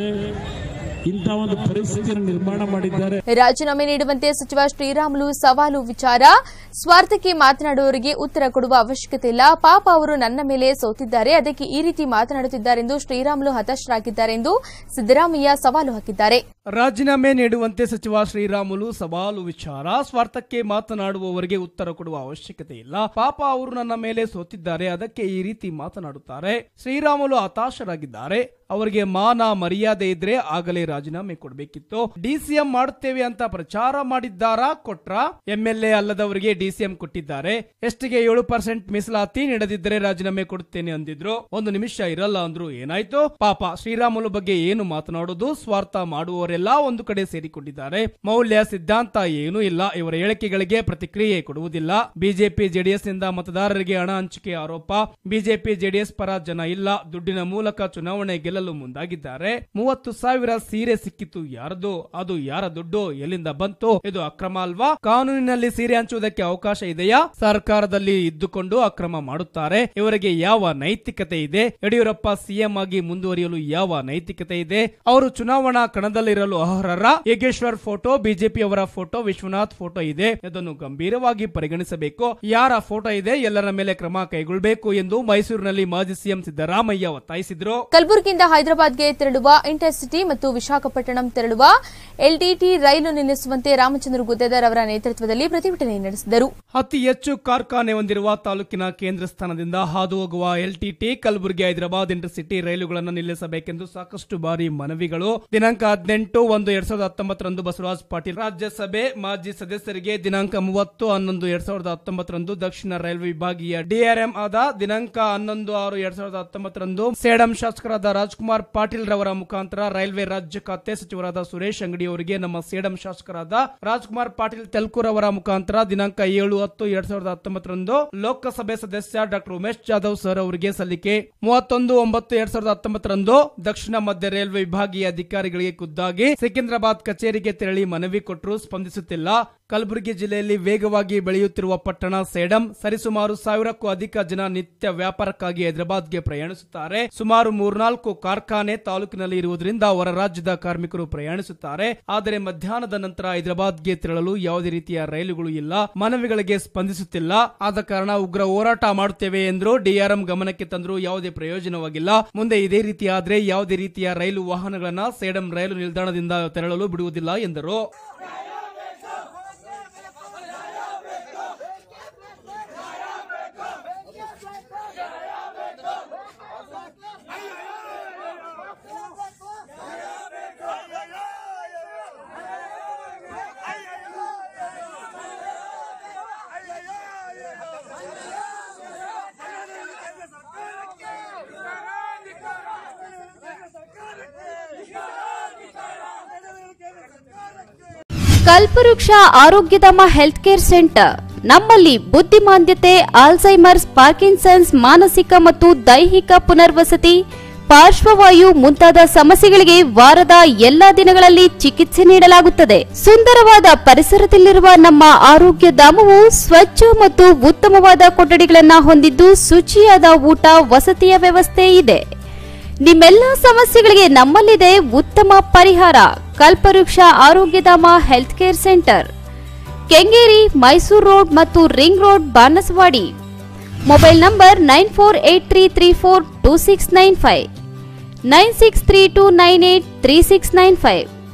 ಇಂಥ ಒಂದು ಪರಿಸ್ಥಿತಿಯನ್ನು ನಿರ್ಮಾಣ ಮಾಡಿದ್ದಾರೆ ರಾಜೀನಾಮೆ ನೀಡುವಂತೆ ಸಚಿವ ಶ್ರೀರಾಮುಲು ಸವಾಲು ವಿಚಾರ ಸ್ವಾರ್ಥಕ್ಕೆ ಮಾತನಾಡುವವರಿಗೆ ಉತ್ತರ ಕೊಡುವ ಅವಶ್ಯಕತೆ ಇಲ್ಲ ಪಾಪ ಅವರು ನನ್ನ ಮೇಲೆ ಸೋತಿದ್ದಾರೆ ಅದಕ್ಕೆ ಈ ರೀತಿ ಮಾತನಾಡುತ್ತಿದ್ದಾರೆಂದು ಶ್ರೀರಾಮುಲು ಹತಾಶರಾಗಿದ್ದಾರೆ ಎಂದು ಸಿದ್ದರಾಮಯ್ಯ ಸವಾಲು ಹಾಕಿದ್ದಾರೆ ರಾಜೀನಾಮೆ ನೀಡುವಂತೆ ಸಚಿವ ಶ್ರೀರಾಮುಲು ಸವಾಲು ವಿಚಾರ ಸ್ವಾರ್ಥಕ್ಕೆ ಮಾತನಾಡುವವರಿಗೆ ಉತ್ತರ ಕೊಡುವ ಅವಶ್ಯಕತೆ ಇಲ್ಲ ಪಾಪ ಅವರು ನನ್ನ ಮೇಲೆ ಸೋತಿದ್ದಾರೆ ಅದಕ್ಕೆ ಈ ರೀತಿ ಮಾತನಾಡುತ್ತಾರೆ ಶ್ರೀರಾಮುಲು ಹತಾಶರಾಗಿದ್ದಾರೆ ಅವರಿಗೆ ಮಾನ ಮರ್ಯಾದೆ ಇದ್ರೆ ಆಗಲೇ ರಾಜೀನಾಮೆ ಕೊಡಬೇಕಿತ್ತು ಡಿಸಿಎಂ ಮಾಡುತ್ತೇವೆ ಅಂತ ಪ್ರಚಾರ ಮಾಡಿದ್ದಾರಾ ಕೊಟ್ರ ಎಂಎಲ್ಎ ಅಲ್ಲದವರಿಗೆ ಡಿಸಿಎಂ ಕೊಟ್ಟಿದ್ದಾರೆ ಎಷ್ಟಿಗೆ ಏಳು ಪರ್ಸೆಂಟ್ ಮೀಸಲಾತಿ ನೀಡದಿದ್ದರೆ ರಾಜೀನಾಮೆ ಕೊಡುತ್ತೇನೆ ಅಂದಿದ್ರು ಒಂದು ನಿಮಿಷ ಇರಲ್ಲ ಅಂದ್ರು ಏನಾಯ್ತು ಪಾಪ ಶ್ರೀರಾಮುಲು ಬಗ್ಗೆ ಏನು ಮಾತನಾಡೋದು ಸ್ವಾರ್ಥ ಮಾಡುವವರೆಲ್ಲ ಒಂದು ಕಡೆ ಸೇರಿಕೊಂಡಿದ್ದಾರೆ ಮೌಲ್ಯ ಸಿದ್ಧಾಂತ ಏನೂ ಇಲ್ಲ ಇವರ ಹೇಳಿಕೆಗಳಿಗೆ ಪ್ರತಿಕ್ರಿಯೆ ಕೊಡುವುದಿಲ್ಲ ಬಿಜೆಪಿ ಜೆಡಿಎಸ್ ನಿಂದ ಮತದಾರರಿಗೆ ಹಣ ಹಂಚಿಕೆ ಆರೋಪ ಬಿಜೆಪಿ ಜೆಡಿಎಸ್ ಪರ ಜನ ಇಲ್ಲ ದುಡ್ಡಿನ ಮೂಲಕ ಚುನಾವಣೆ ಗೆಲ್ಲಲು ಮುಂದಾಗಿದ್ದಾರೆ ಮೂವತ್ತು ಸಾವಿರ ಸೀರೆ ಸಿಕ್ಕಿತು ಯಾರದು ಅದು ಯಾರ ದುಡ್ಡು ಎಲ್ಲಿಂದ ಬಂತು ಇದು ಅಕ್ರಮ ಅಲ್ವಾ ಕಾನೂನಿನಲ್ಲಿ ಸೀರೆ ಹಂಚುವುದಕ್ಕೆ ಅವಕಾಶ ಇದೆಯಾ ಸರ್ಕಾರದಲ್ಲಿ ಇದ್ದುಕೊಂಡು ಅಕ್ರಮ ಮಾಡುತ್ತಾರೆ ಇವರಿಗೆ ಯಾವ ನೈತಿಕತೆ ಇದೆ ಯಡಿಯೂರಪ್ಪ ಸಿಎಂ ಆಗಿ ಮುಂದುವರಿಯಲು ಯಾವ ನೈತಿಕತೆ ಇದೆ ಅವರು ಚುನಾವಣಾ ಕಣದಲ್ಲಿರಲು ಅರ್ಹರ ಯೋಗೇಶ್ವರ್ ಫೋಟೋ ಬಿಜೆಪಿ ಅವರ ಫೋಟೋ ವಿಶ್ವನಾಥ್ ಫೋಟೋ ಇದೆ ಇದನ್ನು ಗಂಭೀರವಾಗಿ ಪರಿಗಣಿಸಬೇಕು ಯಾರ ಫೋಟೋ ಇದೆ ಎಲ್ಲರ ಮೇಲೆ ಕ್ರಮ ಕೈಗೊಳ್ಳಬೇಕು ಎಂದು ಮೈಸೂರಿನಲ್ಲಿ ಮಾಜಿ ಸಿಎಂ ಸಿದ್ದರಾಮಯ್ಯ ಒತ್ತಾಯಿಸಿದ್ರು ಕಲಬುರಗಿಯಿಂದ ಹೈದರಾಬಾದ್ಗೆ ತೆರಳುವ ಇಂಟರ್ಸಿಟಿ ಮತ್ತು ವಿಶಾಖಪಟ್ಟಣಂ ತೆರಳುವ ಎಲ್ಟಿಟಿ ರೈಲು ನಿಲ್ಲಿಸುವಂತೆ ರಾಮಚಂದ್ರ ಗುದ್ದೇದಾರ್ ಅವರ ನೇತೃತ್ವದಲ್ಲಿ ಪ್ರತಿಭಟನೆ ನಡೆಸಿದರು ಅತಿ ಹೆಚ್ಚು ಕಾರ್ಖಾನೆ ಹೊಂದಿರುವ ತಾಲೂಕಿನ ಕೇಂದ್ರ ಸ್ಥಾನದಿಂದ ಹಾದು ಹೋಗುವ ಎಲ್ಟಿಟಿ ಕಲಬುರಗಿ ಹೈದರಾಬಾದ್ ಇಂಟರ್ಸಿಟಿ ರೈಲುಗಳನ್ನು ನಿಲ್ಲಿಸಬೇಕೆಂದು ಸಾಕಷ್ಟು ಬಾರಿ ಮನವಿಗಳು ದಿನಾಂಕ ಹದಿನೆಂಟು ಒಂದು ಎರಡ್ ಸಾವಿರದ ಹತ್ತೊಂಬತ್ತರಂದು ಬಸವರಾಜ್ ಪಾಟೀಲ್ ರಾಜ್ಯಸಭೆ ಮಾಜಿ ಸದಸ್ಯರಿಗೆ ದಿನಾಂಕ ಮೂವತ್ತು ಹನ್ನೊಂದು ಎರಡ್ ಸಾವಿರದ ಹತ್ತೊಂಬತ್ತರಂದು ದಕ್ಷಿಣ ರೈಲ್ವೆ ವಿಭಾಗೀಯ ಡಿಆರ್ಎಂ ಆದ ದಿನಾಂಕ ಹನ್ನೊಂದು ಆರು ಎರಡ್ ಸಾವಿರದ ಹತ್ತೊಂಬತ್ತರಂದು ಸೇಡಂ ಶಾಸಕರಾದ ರಾಜ್ಕುಮಾರ್ ಪಾಟೀಲ್ ರವರ ಮುಖಾಂತರ ರೈಲ್ವೆ ರಾಜ್ಯ ಖಾತೆ ಸಚಿವರಾದ ಸುರೇಶ್ ಅಂಗಡಿ ಅವರಿಗೆ ನಮ್ಮ ಸೇಡಂ ಶಾಸಕರಾದ ರಾಜ್ಕುಮಾರ್ ಪಾಟೀಲ್ ತೆಲ್ಕೂರ್ ಅವರ ಮುಖಾಂತರ ದಿನಾಂಕ ಏಳು ಹತ್ತು ಎರಡ್ ಸಾವಿರದ ಹತ್ತೊಂಬತ್ತರಂದು ಲೋಕಸಭೆ ಸದಸ್ಯ ಡಾಕ್ಟರ್ ಉಮೇಶ್ ಜಾಧವ್ ಸರ್ ಅವರಿಗೆ ಸಲ್ಲಿಕೆ ಮೂವತ್ತೊಂದು ಒಂಬತ್ತು ಎರಡ್ ಸಾವಿರದ ಹತ್ತೊಂಬತ್ತರಂದು ದಕ್ಷಿಣ ಮಧ್ಯ ರೈಲ್ವೆ ವಿಭಾಗೀಯ ಅಧಿಕಾರಿಗಳಿಗೆ ಖುದ್ದಾಗಿ ಸಿಕಿಂದ್ರಾಬಾದ್ ಕಚೇರಿಗೆ ತೆರಳಿ ಮನವಿ ಕೊಟ್ಟರು ಸ್ಪಂದಿಸುತ್ತಿಲ್ಲ ಕಲಬುರಗಿ ಜಿಲ್ಲೆಯಲ್ಲಿ ವೇಗವಾಗಿ ಬೆಳೆಯುತ್ತಿರುವ ಪಟ್ಟಣ ಸೇಡಂ ಸರಿಸುಮಾರು ಸಾವಿರಕ್ಕೂ ಅಧಿಕ ಜನ ನಿತ್ಯ ವ್ಯಾಪಾರಕ್ಕಾಗಿ ಹೈದರಾಬಾದ್ಗೆ ಪ್ರಯಾಣಿಸುತ್ತಾರೆ ಸುಮಾರು ಮೂರ್ನಾಲ್ಕು ಕಾರ್ಖಾನೆ ತಾಲೂಕಿನಲ್ಲಿ ಇರುವುದರಿಂದ ಹೊರ ರಾಜ್ಯದ ಕಾರ್ಮಿಕರು ಪ್ರಯಾಣಿಸುತ್ತಾರೆ ಆದರೆ ಮಧ್ಯಾಹ್ನದ ನಂತರ ಹೈದರಾಬಾದ್ಗೆ ತೆರಳಲು ಯಾವುದೇ ರೀತಿಯ ರೈಲುಗಳು ಇಲ್ಲ ಮನವಿಗಳಿಗೆ ಸ್ಪಂದಿಸುತ್ತಿಲ್ಲ ಆದ ಕಾರಣ ಉಗ್ರ ಹೋರಾಟ ಮಾಡುತ್ತೇವೆ ಎಂದ್ರು ಡಿಆರ್ಎಂ ಗಮನಕ್ಕೆ ತಂದರೂ ಯಾವುದೇ ಪ್ರಯೋಜನವಾಗಿಲ್ಲ ಮುಂದೆ ಇದೇ ರೀತಿ ಆದ್ರೆ ಯಾವುದೇ ರೀತಿಯ ರೈಲು ವಾಹನಗಳನ್ನ ಸೇಡಂ ರೈಲು ನಿಲ್ದಾಣದಿಂದ ತೆರಳಲು ಬಿಡುವುದಿಲ್ಲ ಎಂದರು ಕಲ್ಪವೃಕ್ಷ ಆರೋಗ್ಯಧಾಮ ಹೆಲ್ತ್ ಕೇರ್ ಸೆಂಟರ್ ನಮ್ಮಲ್ಲಿ ಬುದ್ಧಿಮಾಂದ್ಯತೆ ಆಲ್ಝೈಮರ್ಸ್ ಪಾರ್ಕಿನ್ಸನ್ಸ್ ಮಾನಸಿಕ ಮತ್ತು ದೈಹಿಕ ಪುನರ್ವಸತಿ ಪಾರ್ಶ್ವವಾಯು ಮುಂತಾದ ಸಮಸ್ಯೆಗಳಿಗೆ ವಾರದ ಎಲ್ಲಾ ದಿನಗಳಲ್ಲಿ ಚಿಕಿತ್ಸೆ ನೀಡಲಾಗುತ್ತದೆ ಸುಂದರವಾದ ಪರಿಸರದಲ್ಲಿರುವ ನಮ್ಮ ಆರೋಗ್ಯ ಧಾಮವು ಸ್ವಚ್ಛ ಮತ್ತು ಉತ್ತಮವಾದ ಕೊಠಡಿಗಳನ್ನು ಹೊಂದಿದ್ದು ಶುಚಿಯಾದ ಊಟ ವಸತಿಯ ವ್ಯವಸ್ಥೆ ಇದೆ ನಿಮ್ಮೆಲ್ಲ ಸಮಸ್ಯೆಗಳಿಗೆ ನಮ್ಮಲ್ಲಿದೆ ಉತ್ತಮ ಪರಿಹಾರ Kalpavriksha Arogyadhama health care centre Kengeri Mysuru road ಮತ್ತು ring road Banaswadi mobile number nine four eight three three four two six nine five nine six three two nine eight three six nine five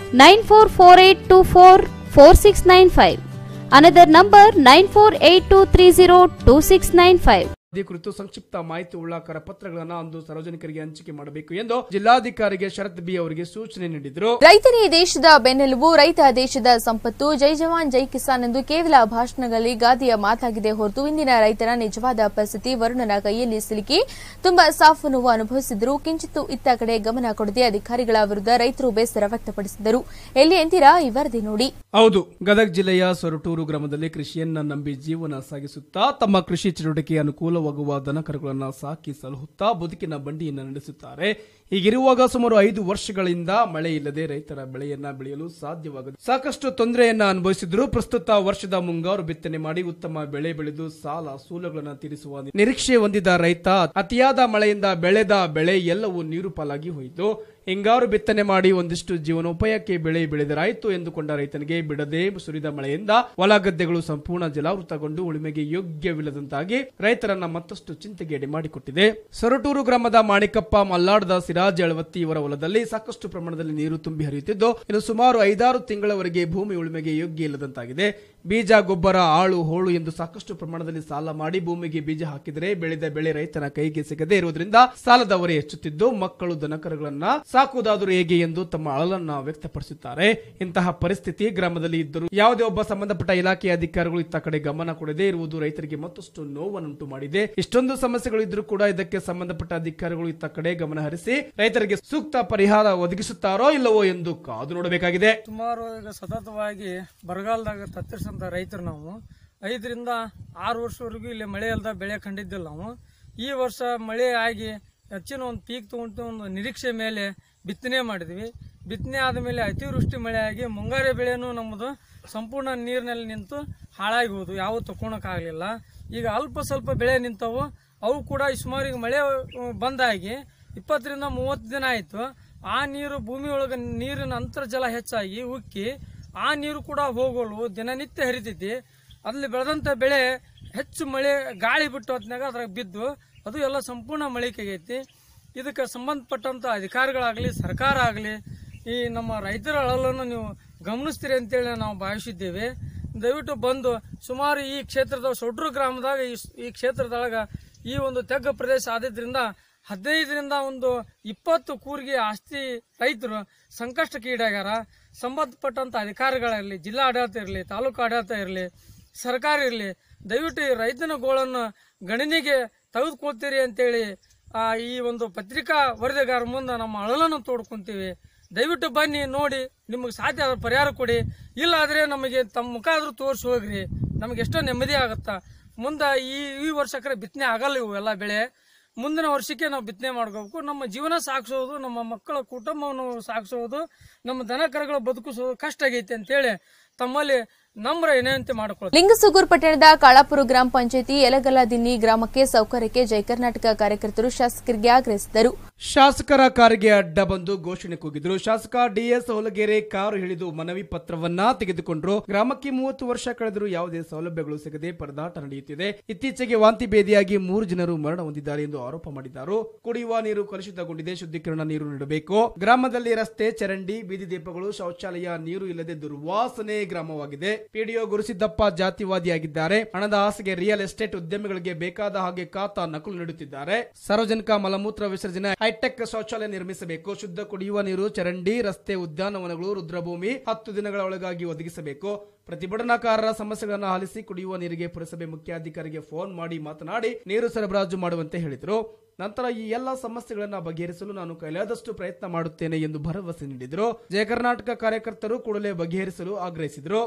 nine four four eight two four four six nine five another number nine four eight two three zero two six nine five ಈ ಕುರಿತು ಸಂಕ್ಷಿಪ್ತ ಮಾಹಿತಿ ಉಳ್ಳ ಕರಪತ್ರಗಳನ್ನು ಅಂದು ಸಾರ್ವಜನಿಕರಿಗೆ ಹಂಚಿಕೆ ಮಾಡಬೇಕು ಎಂದು ಜಿಲ್ಲಾಧಿಕಾರಿಗೆ ಶರತ್ ಬಿ ಅವರಿಗೆ ಸೂಚನೆ ನೀಡಿದರು ರೈತರೇ ದೇಶದ ಬೆನ್ನೆಲುಬು ರೈತ ದೇಶದ ಸಂಪತ್ತು ಜೈ ಜವಾನ್ ಜೈ ಕಿಸಾನ್ ಎಂದು ಕೇವಲ ಭಾಷಣಗಳಲ್ಲಿ ಗಾದೆಯ ಮಾತಾಗಿದೆ ಹೊರತು ಇಂದಿನ ರೈತರ ನಿಜವಾದ ಪರಿಸ್ಥಿತಿ ವರುಣನ ಕೈಯಲ್ಲಿ ಸಿಲುಕಿ ತುಂಬಾ ಸಾಫು ನೋವು ಅನುಭವಿಸಿದ್ರು ಕಿಂಚಿತ್ತು ಇತ್ತ ಕಡೆ ಗಮನ ಕೊಡದೆ ಅಧಿಕಾರಿಗಳ ವಿರುದ್ಧ ರೈತರು ಬೇಸರ ವ್ಯಕ್ತಪಡಿಸಿದರು ಎಲ್ಲಿ ಎಂತೀರಾ ಈ ವರದಿ ನೋಡಿ ಹೌದು ಗದಗ ಜಿಲ್ಲೆಯ ಸೊರಟೂರು ಗ್ರಾಮದಲ್ಲಿ ಕೃಷಿಯನ್ನ ನಂಬಿ ಜೀವನ ಸಾಗಿಸುತ್ತಾ ತಮ್ಮ ಕೃಷಿ ಚಟುವಟಿಕೆ ಅನುಕೂಲವಾಗುವ ದನಕರುಗಳನ್ನು ಸಾಕಿ ಸಲಹುತ್ತಾ ಬದುಕಿನ ಬಂಡಿಯನ್ನು ನಡೆಸುತ್ತಾರೆ ಹೀಗಿರುವಾಗ ಸುಮಾರು ಐದು ವರ್ಷಗಳಿಂದ ಮಳೆ ಇಲ್ಲದೆ ರೈತರ ಬೆಳೆಯನ್ನ ಬೆಳೆಯಲು ಸಾಧ್ಯವಾಗದು ಸಾಕಷ್ಟು ತೊಂದರೆಯನ್ನ ಅನುಭವಿಸಿದ್ರು ಪ್ರಸ್ತುತ ವರ್ಷದ ಮುಂಗಾರು ಬಿತ್ತನೆ ಮಾಡಿ ಉತ್ತಮ ಬೆಳೆ ಬೆಳೆದು ಸಾಲ ಸೂಲಗಳನ್ನು ತೀರಿಸುವ ನಿರೀಕ್ಷೆ ಹೊಂದಿದ ರೈತ ಅತಿಯಾದ ಮಳೆಯಿಂದ ಬೆಳೆದ ಬೆಳೆ ಎಲ್ಲವೂ ನೀರು ಪಾಲಾಗಿ ಹೋಯಿತು ಹಿಂಗಾರು ಬಿತ್ತನೆ ಮಾಡಿ ಒಂದಿಷ್ಟು ಜೀವನೋಪಾಯಕ್ಕೆ ಬೆಳೆ ಬೆಳೆದರಾಯಿತು ಎಂದುಕೊಂಡ ರೈತನಿಗೆ ಬಿಡದೆ ಸುರಿದ ಮಳೆಯಿಂದ ಹೊಲ ಗದ್ದೆಗಳು ಸಂಪೂರ್ಣ ಜಲಾವೃತಗೊಂಡು ಉಳುಮೆಗೆ ಯೋಗ್ಯವಿಲ್ಲದಂತಾಗಿ ರೈತರನ್ನ ಮತ್ತಷ್ಟು ಚಿಂತೆಗೇಡಿ ಮಾಡಿಕೊಟ್ಟಿದೆ ಸೊರಟೂರು ಗ್ರಾಮದ ಮಾಣಿಕಪ್ಪ ಮಲ್ಲಾಡದ ಸಿರಾಜ್ ಅಳವತ್ತಿ ಇವರ ಹೊಲದಲ್ಲಿ ಸಾಕಷ್ಟು ಪ್ರಮಾಣದಲ್ಲಿ ನೀರು ತುಂಬಿ ಹರಿಯುತ್ತಿದ್ದು ಇನ್ನು ಸುಮಾರು ಐದಾರು ತಿಂಗಳವರೆಗೆ ಭೂಮಿ ಉಳುಮೆಗೆ ಯೋಗ್ಯ ಇಲ್ಲದಂತಾಗಿದೆ ಬೀಜ ಗೊಬ್ಬರ ಆಳು ಹೋಳು ಎಂದು ಸಾಕಷ್ಟು ಪ್ರಮಾಣದಲ್ಲಿ ಸಾಲ ಮಾಡಿ ಭೂಮಿಗೆ ಬೀಜ ಹಾಕಿದರೆ ಬೆಳೆದ ಬೆಳೆ ರೈತನ ಕೈಗೆ ಸಿಗದೇ ಇರುವುದರಿಂದ ಸಾಲದ ಹೊರೆ ಹೆಚ್ಚುತ್ತಿದ್ದು ಮಕ್ಕಳು ದನಕರುಗಳನ್ನ ಸಾಕುವುದಾದರೂ ಹೇಗೆ ಎಂದು ತಮ್ಮ ಅಳಲನ್ನ ವ್ಯಕ್ತಪಡಿಸುತ್ತಾರೆ ಇಂತಹ ಪರಿಸ್ಥಿತಿ ಗ್ರಾಮದಲ್ಲಿ ಇದ್ದರೂ ಯಾವುದೇ ಒಬ್ಬ ಸಂಬಂಧಪಟ್ಟ ಇಲಾಖೆಯ ಅಧಿಕಾರಿಗಳು ಇತ್ತ ಕಡೆ ಗಮನ ಕೊಡದೇ ಇರುವುದು ರೈತರಿಗೆ ಮತ್ತಷ್ಟು ನೋವನ್ನುಂಟು ಮಾಡಿದೆ ಇಷ್ಟೊಂದು ಸಮಸ್ಯೆಗಳು ಇದ್ರೂ ಕೂಡ ಇದಕ್ಕೆ ಸಂಬಂಧಪಟ್ಟ ಅಧಿಕಾರಿಗಳು ಇತ್ತ ಕಡೆ ಗಮನ ಹರಿಸಿ ರೈತರಿಗೆ ಸೂಕ್ತ ಪರಿಹಾರ ಒದಗಿಸುತ್ತಾರೋ ಇಲ್ಲವೋ ಎಂದು ಕಾದು ನೋಡಬೇಕಾಗಿದೆ ಸುಮಾರು ಈಗ ಸತತವಾಗಿ ಬರಗಾಲದಾಗ ತತ್ತರಿಸಂತ ರೈತರು ನಾವು ಐದರಿಂದ ಆರು ವರ್ಷವರೆಗೂ ಇಲ್ಲಿ ಮಳೆ ಅಲ್ದ ಬೆಳೆ ಕಂಡಿದ್ದಿಲ್ಲ ನಾವು ಈ ವರ್ಷ ಮಳೆ ಆಗಿ ಹೆಚ್ಚಿನ ಒಂದು ಪೀಕ್ ತಗೊಂಡು ಒಂದು ನಿರೀಕ್ಷೆ ಮೇಲೆ ಬಿತ್ತನೆ ಮಾಡಿದ್ವಿ ಬಿತ್ತನೆ ಆದಮೇಲೆ ಅತಿವೃಷ್ಟಿ ಮಳೆ ಆಗಿ ಮುಂಗಾರು ಬೆಳೆನೂ ನಮ್ಮದು ಸಂಪೂರ್ಣ ನೀರಿನಲ್ಲಿ ನಿಂತು ಹಾಳಾಗಿ ಹೋದು ಯಾವ ತಗೊಳಕ್ಕಾಗಲಿಲ್ಲ ಈಗ ಅಲ್ಪ ಸ್ವಲ್ಪ ಬೆಳೆ ನಿಂತವು ಅವು ಕೂಡ ಸುಮಾರು ಈಗ ಮಳೆ ಅಹ್, ಬಂದಾಗಿ ಇಪ್ಪತ್ತರಿಂದ ಮೂವತ್ತು ದಿನ ಆಯಿತು ಆ ನೀರು ಭೂಮಿ ಒಳಗೆ ನೀರಿನ ಅಂತರ್ಜಲ ಹೆಚ್ಚಾಗಿ ಉಕ್ಕಿ ಆ ನೀರು ಕೂಡ ಹೋಗೋಲು ದಿನನಿತ್ಯ ಹರಿತೈತಿ ಅಲ್ಲಿ ಬೆಳೆದಂಥ ಬೆಳೆ ಹೆಚ್ಚು ಮಳೆ ಗಾಳಿ ಬಿಟ್ಟು ಹೊತ್ನಾಗ ಅದ್ರಾಗ ಬಿದ್ದು ಅದು ಎಲ್ಲ ಸಂಪೂರ್ಣ ಮಳಿಕೆಗೈತಿ ಇದಕ್ಕೆ ಸಂಬಂಧಪಟ್ಟಂಥ ಅಧಿಕಾರಿಗಳಾಗಲಿ ಸರ್ಕಾರ ಆಗಲಿ ಈ ನಮ್ಮ ರೈತರ ಅಳಲನ್ನು ನೀವು ಗಮನಿಸ್ತೀರಿ ಅಂತೇಳಿ ನಾವು ಭಾವಿಸಿದ್ದೇವೆ ದಯವಿಟ್ಟು ಬಂದು ಸುಮಾರು ಈ ಕ್ಷೇತ್ರದ ಸೊಡ್ರು ಗ್ರಾಮದಾಗ ಈ ಈ ಕ್ಷೇತ್ರದೊಳಗೆ ಈ ಒಂದು ತೆಗ್ಗ ಪ್ರದೇಶ ಆದಿದ್ರಿಂದ ಹದಿನೈದರಿಂದ ಒಂದು ಇಪ್ಪತ್ತು ಕೂರಿಗೆ ಆಸ್ತಿ ರೈತರು ಸಂಕಷ್ಟಕ್ಕೆ ಈಡಾಗ್ಯಾರ ಸಂಬಂಧಪಟ್ಟಂತ ಅಧಿಕಾರಿಗಳಿರಲಿ ಜಿಲ್ಲಾ ಆಡಳಿತ ಇರಲಿ ತಾಲೂಕು ಆಡಳಿತ ಇರಲಿ ಸರ್ಕಾರ ಇರಲಿ ದಯವಿಟ್ಟು ಈ ರೈತನ ಗೋಳನ್ನು ಗಣನೆಗೆ ತೆಗೆದುಕೊಳ್ತೀರಿ ಅಂತೇಳಿ ಆ, ಈ ಒಂದು ಪತ್ರಿಕಾ ವರದಿಗಾರ ಮುಂದೆ ನಮ್ಮ ಅಳಲನ್ನು ತೋಡ್ಕೊಂತೀವಿ ದಯವಿಟ್ಟು ಬನ್ನಿ ನೋಡಿ ನಿಮಗೆ ಸಾಧ್ಯ ಆದ ಪರಿಹಾರ ಕೊಡಿ ಇಲ್ಲ ಆದರೆ ನಮಗೆ ತಮ್ಮ ಮುಖ ಆದರೂ ತೋರಿಸಿ ಹೋಗ್ರಿ ನಮಗೆ ಎಷ್ಟೋ ನೆಮ್ಮದಿ ಆಗುತ್ತಾ ಮುಂದೆ ಈ ಈ ವರ್ಷಕ್ಕರೆ ಬಿತ್ತನೆ ಆಗಲ್ಲ ಇವು ಎಲ್ಲ ಬೆಳೆ ಮುಂದಿನ ವರ್ಷಕ್ಕೆ ನಾವು ಬಿತ್ತನೆ ಮಾಡ್ಕೋಬೇಕು ನಮ್ಮ ಜೀವನ ಸಾಗಿಸೋದು ನಮ್ಮ ಮಕ್ಕಳ ಕುಟುಂಬವನ್ನು ಸಾಗಿಸೋದು ನಮ್ಮ ದನ ಕರುಗಳ ಬದುಕಿಸೋದು ಕಷ್ಟ ಆಗೈತೆ ಅಂತೇಳಿ ತಮ್ಮಲ್ಲಿ ನಮ್ರ ವಿನಂತಿ ಮಾಡ್ಕೊಳ್ತೀವಿ ಲಿಂಗಸುಗೂರ್ ಪಟ್ಟಣದ ಕಾಳಾಪುರ ಗ್ರಾಮ ಪಂಚಾಯತಿ ಯಲಗಲದಿನ್ನಿ ಗ್ರಾಮಕ್ಕೆ ಸೌಕರ್ಯಕ್ಕೆ ಜೈ ಕರ್ನಾಟಕ ಕಾರ್ಯಕರ್ತರು ಶಾಸಕರಿಗೆ ಆಗ್ರಹಿಸಿದರು ಶಾಸಕರ ಕಾರಿಗೆ ಅಡ್ಡ ಬಂದು ಘೋಷಣೆ ಕೂಗಿದ್ರು ಶಾಸಕ ಡಿಎಸ್ ಹೊಲಗೇರೆ ಕಾರು ಹಿಡಿದು ಮನವಿ ಪತ್ರವನ್ನ ತೆಗೆದುಕೊಂಡ್ರು ಗ್ರಾಮಕ್ಕೆ ಮೂವತ್ತು ವರ್ಷ ಕಳೆದರೂ ಯಾವುದೇ ಸೌಲಭ್ಯಗಳು ಸಿಗದೆ ಪರದಾಟ ನಡೆಯುತ್ತಿದೆ ಇತ್ತೀಚೆಗೆ ವಾಂತಿ ಭೇದಿಯಾಗಿ ಮೂರು ಜನರು ಮರಣ ಹೊಂದಿದ್ದಾರೆ ಎಂದು ಆರೋಪ ಮಾಡಿದ್ದಾರೆ ಕುಡಿಯುವ ನೀರು ಕಲುಷಿತಗೊಂಡಿದೆ ಶುದ್ಧೀಕರಣ ನೀರು ನೀಡಬೇಕು ಗ್ರಾಮದಲ್ಲಿ ರಸ್ತೆ ಚರಂಡಿ ಬೀದಿ ದೀಪಗಳು ಶೌಚಾಲಯ ನೀರು ಇಲ್ಲದೆ ದುರ್ವಾಸನೆ ಗ್ರಾಮವಾಗಿದೆ ಪಿಡಿಒ ಗುರುಸಿದ್ದಪ್ಪ ಜಾತಿವಾದಿಯಾಗಿದ್ದಾರೆ ಹಣದ ಆಸೆಗೆ ರಿಯಲ್ ಎಸ್ಟೇಟ್ ಉದ್ಯಮಿಗಳಿಗೆ ಬೇಕಾದ ಹಾಗೆ ಖಾತಾ ನಕಲು ನೀಡುತ್ತಿದ್ದಾರೆ ಸಾರ್ವಜನಿಕ ಮಲಮೂತ್ರ ವಿಸರ್ಜನೆ ಹೈಟೆಕ್ ಶೌಚಾಲಯ ನಿರ್ಮಿಸಬೇಕು ಶುದ್ಧ ಕುಡಿಯುವ ನೀರು ಚರಂಡಿ ರಸ್ತೆ ಉದ್ಯಾನವನಗಳು ರುದ್ರಭೂಮಿ ಹತ್ತು ದಿನಗಳ ಒಳಗಾಗಿ ಒದಗಿಸಬೇಕು ಪ್ರತಿಭಟನಾಕಾರರ ಸಮಸ್ಯೆಗಳನ್ನು ಆಲಿಸಿ ಕುಡಿಯುವ ನೀರಿಗೆ ಪುರಸಭೆ ಮುಖ್ಯಾಧಿಕಾರಿಗೆ ಫೋನ್ ಮಾಡಿ ಮಾತನಾಡಿ ನೀರು ಸರಬರಾಜು ಮಾಡುವಂತೆ ಹೇಳಿದರು ನಂತರ ಈ ಎಲ್ಲ ಸಮಸ್ಯೆಗಳನ್ನು ಬಗೆಹರಿಸಲು ನಾನು ಕೈಲಾದಷ್ಟು ಪ್ರಯತ್ನ ಮಾಡುತ್ತೇನೆ ಎಂದು ಭರವಸೆ ನೀಡಿದರು ಜಯ ಕರ್ನಾಟಕ ಕಾರ್ಯಕರ್ತರು ಕೂಡಲೇ ಬಗೆಹರಿಸಲು ಆಗ್ರಹಿಸಿದರು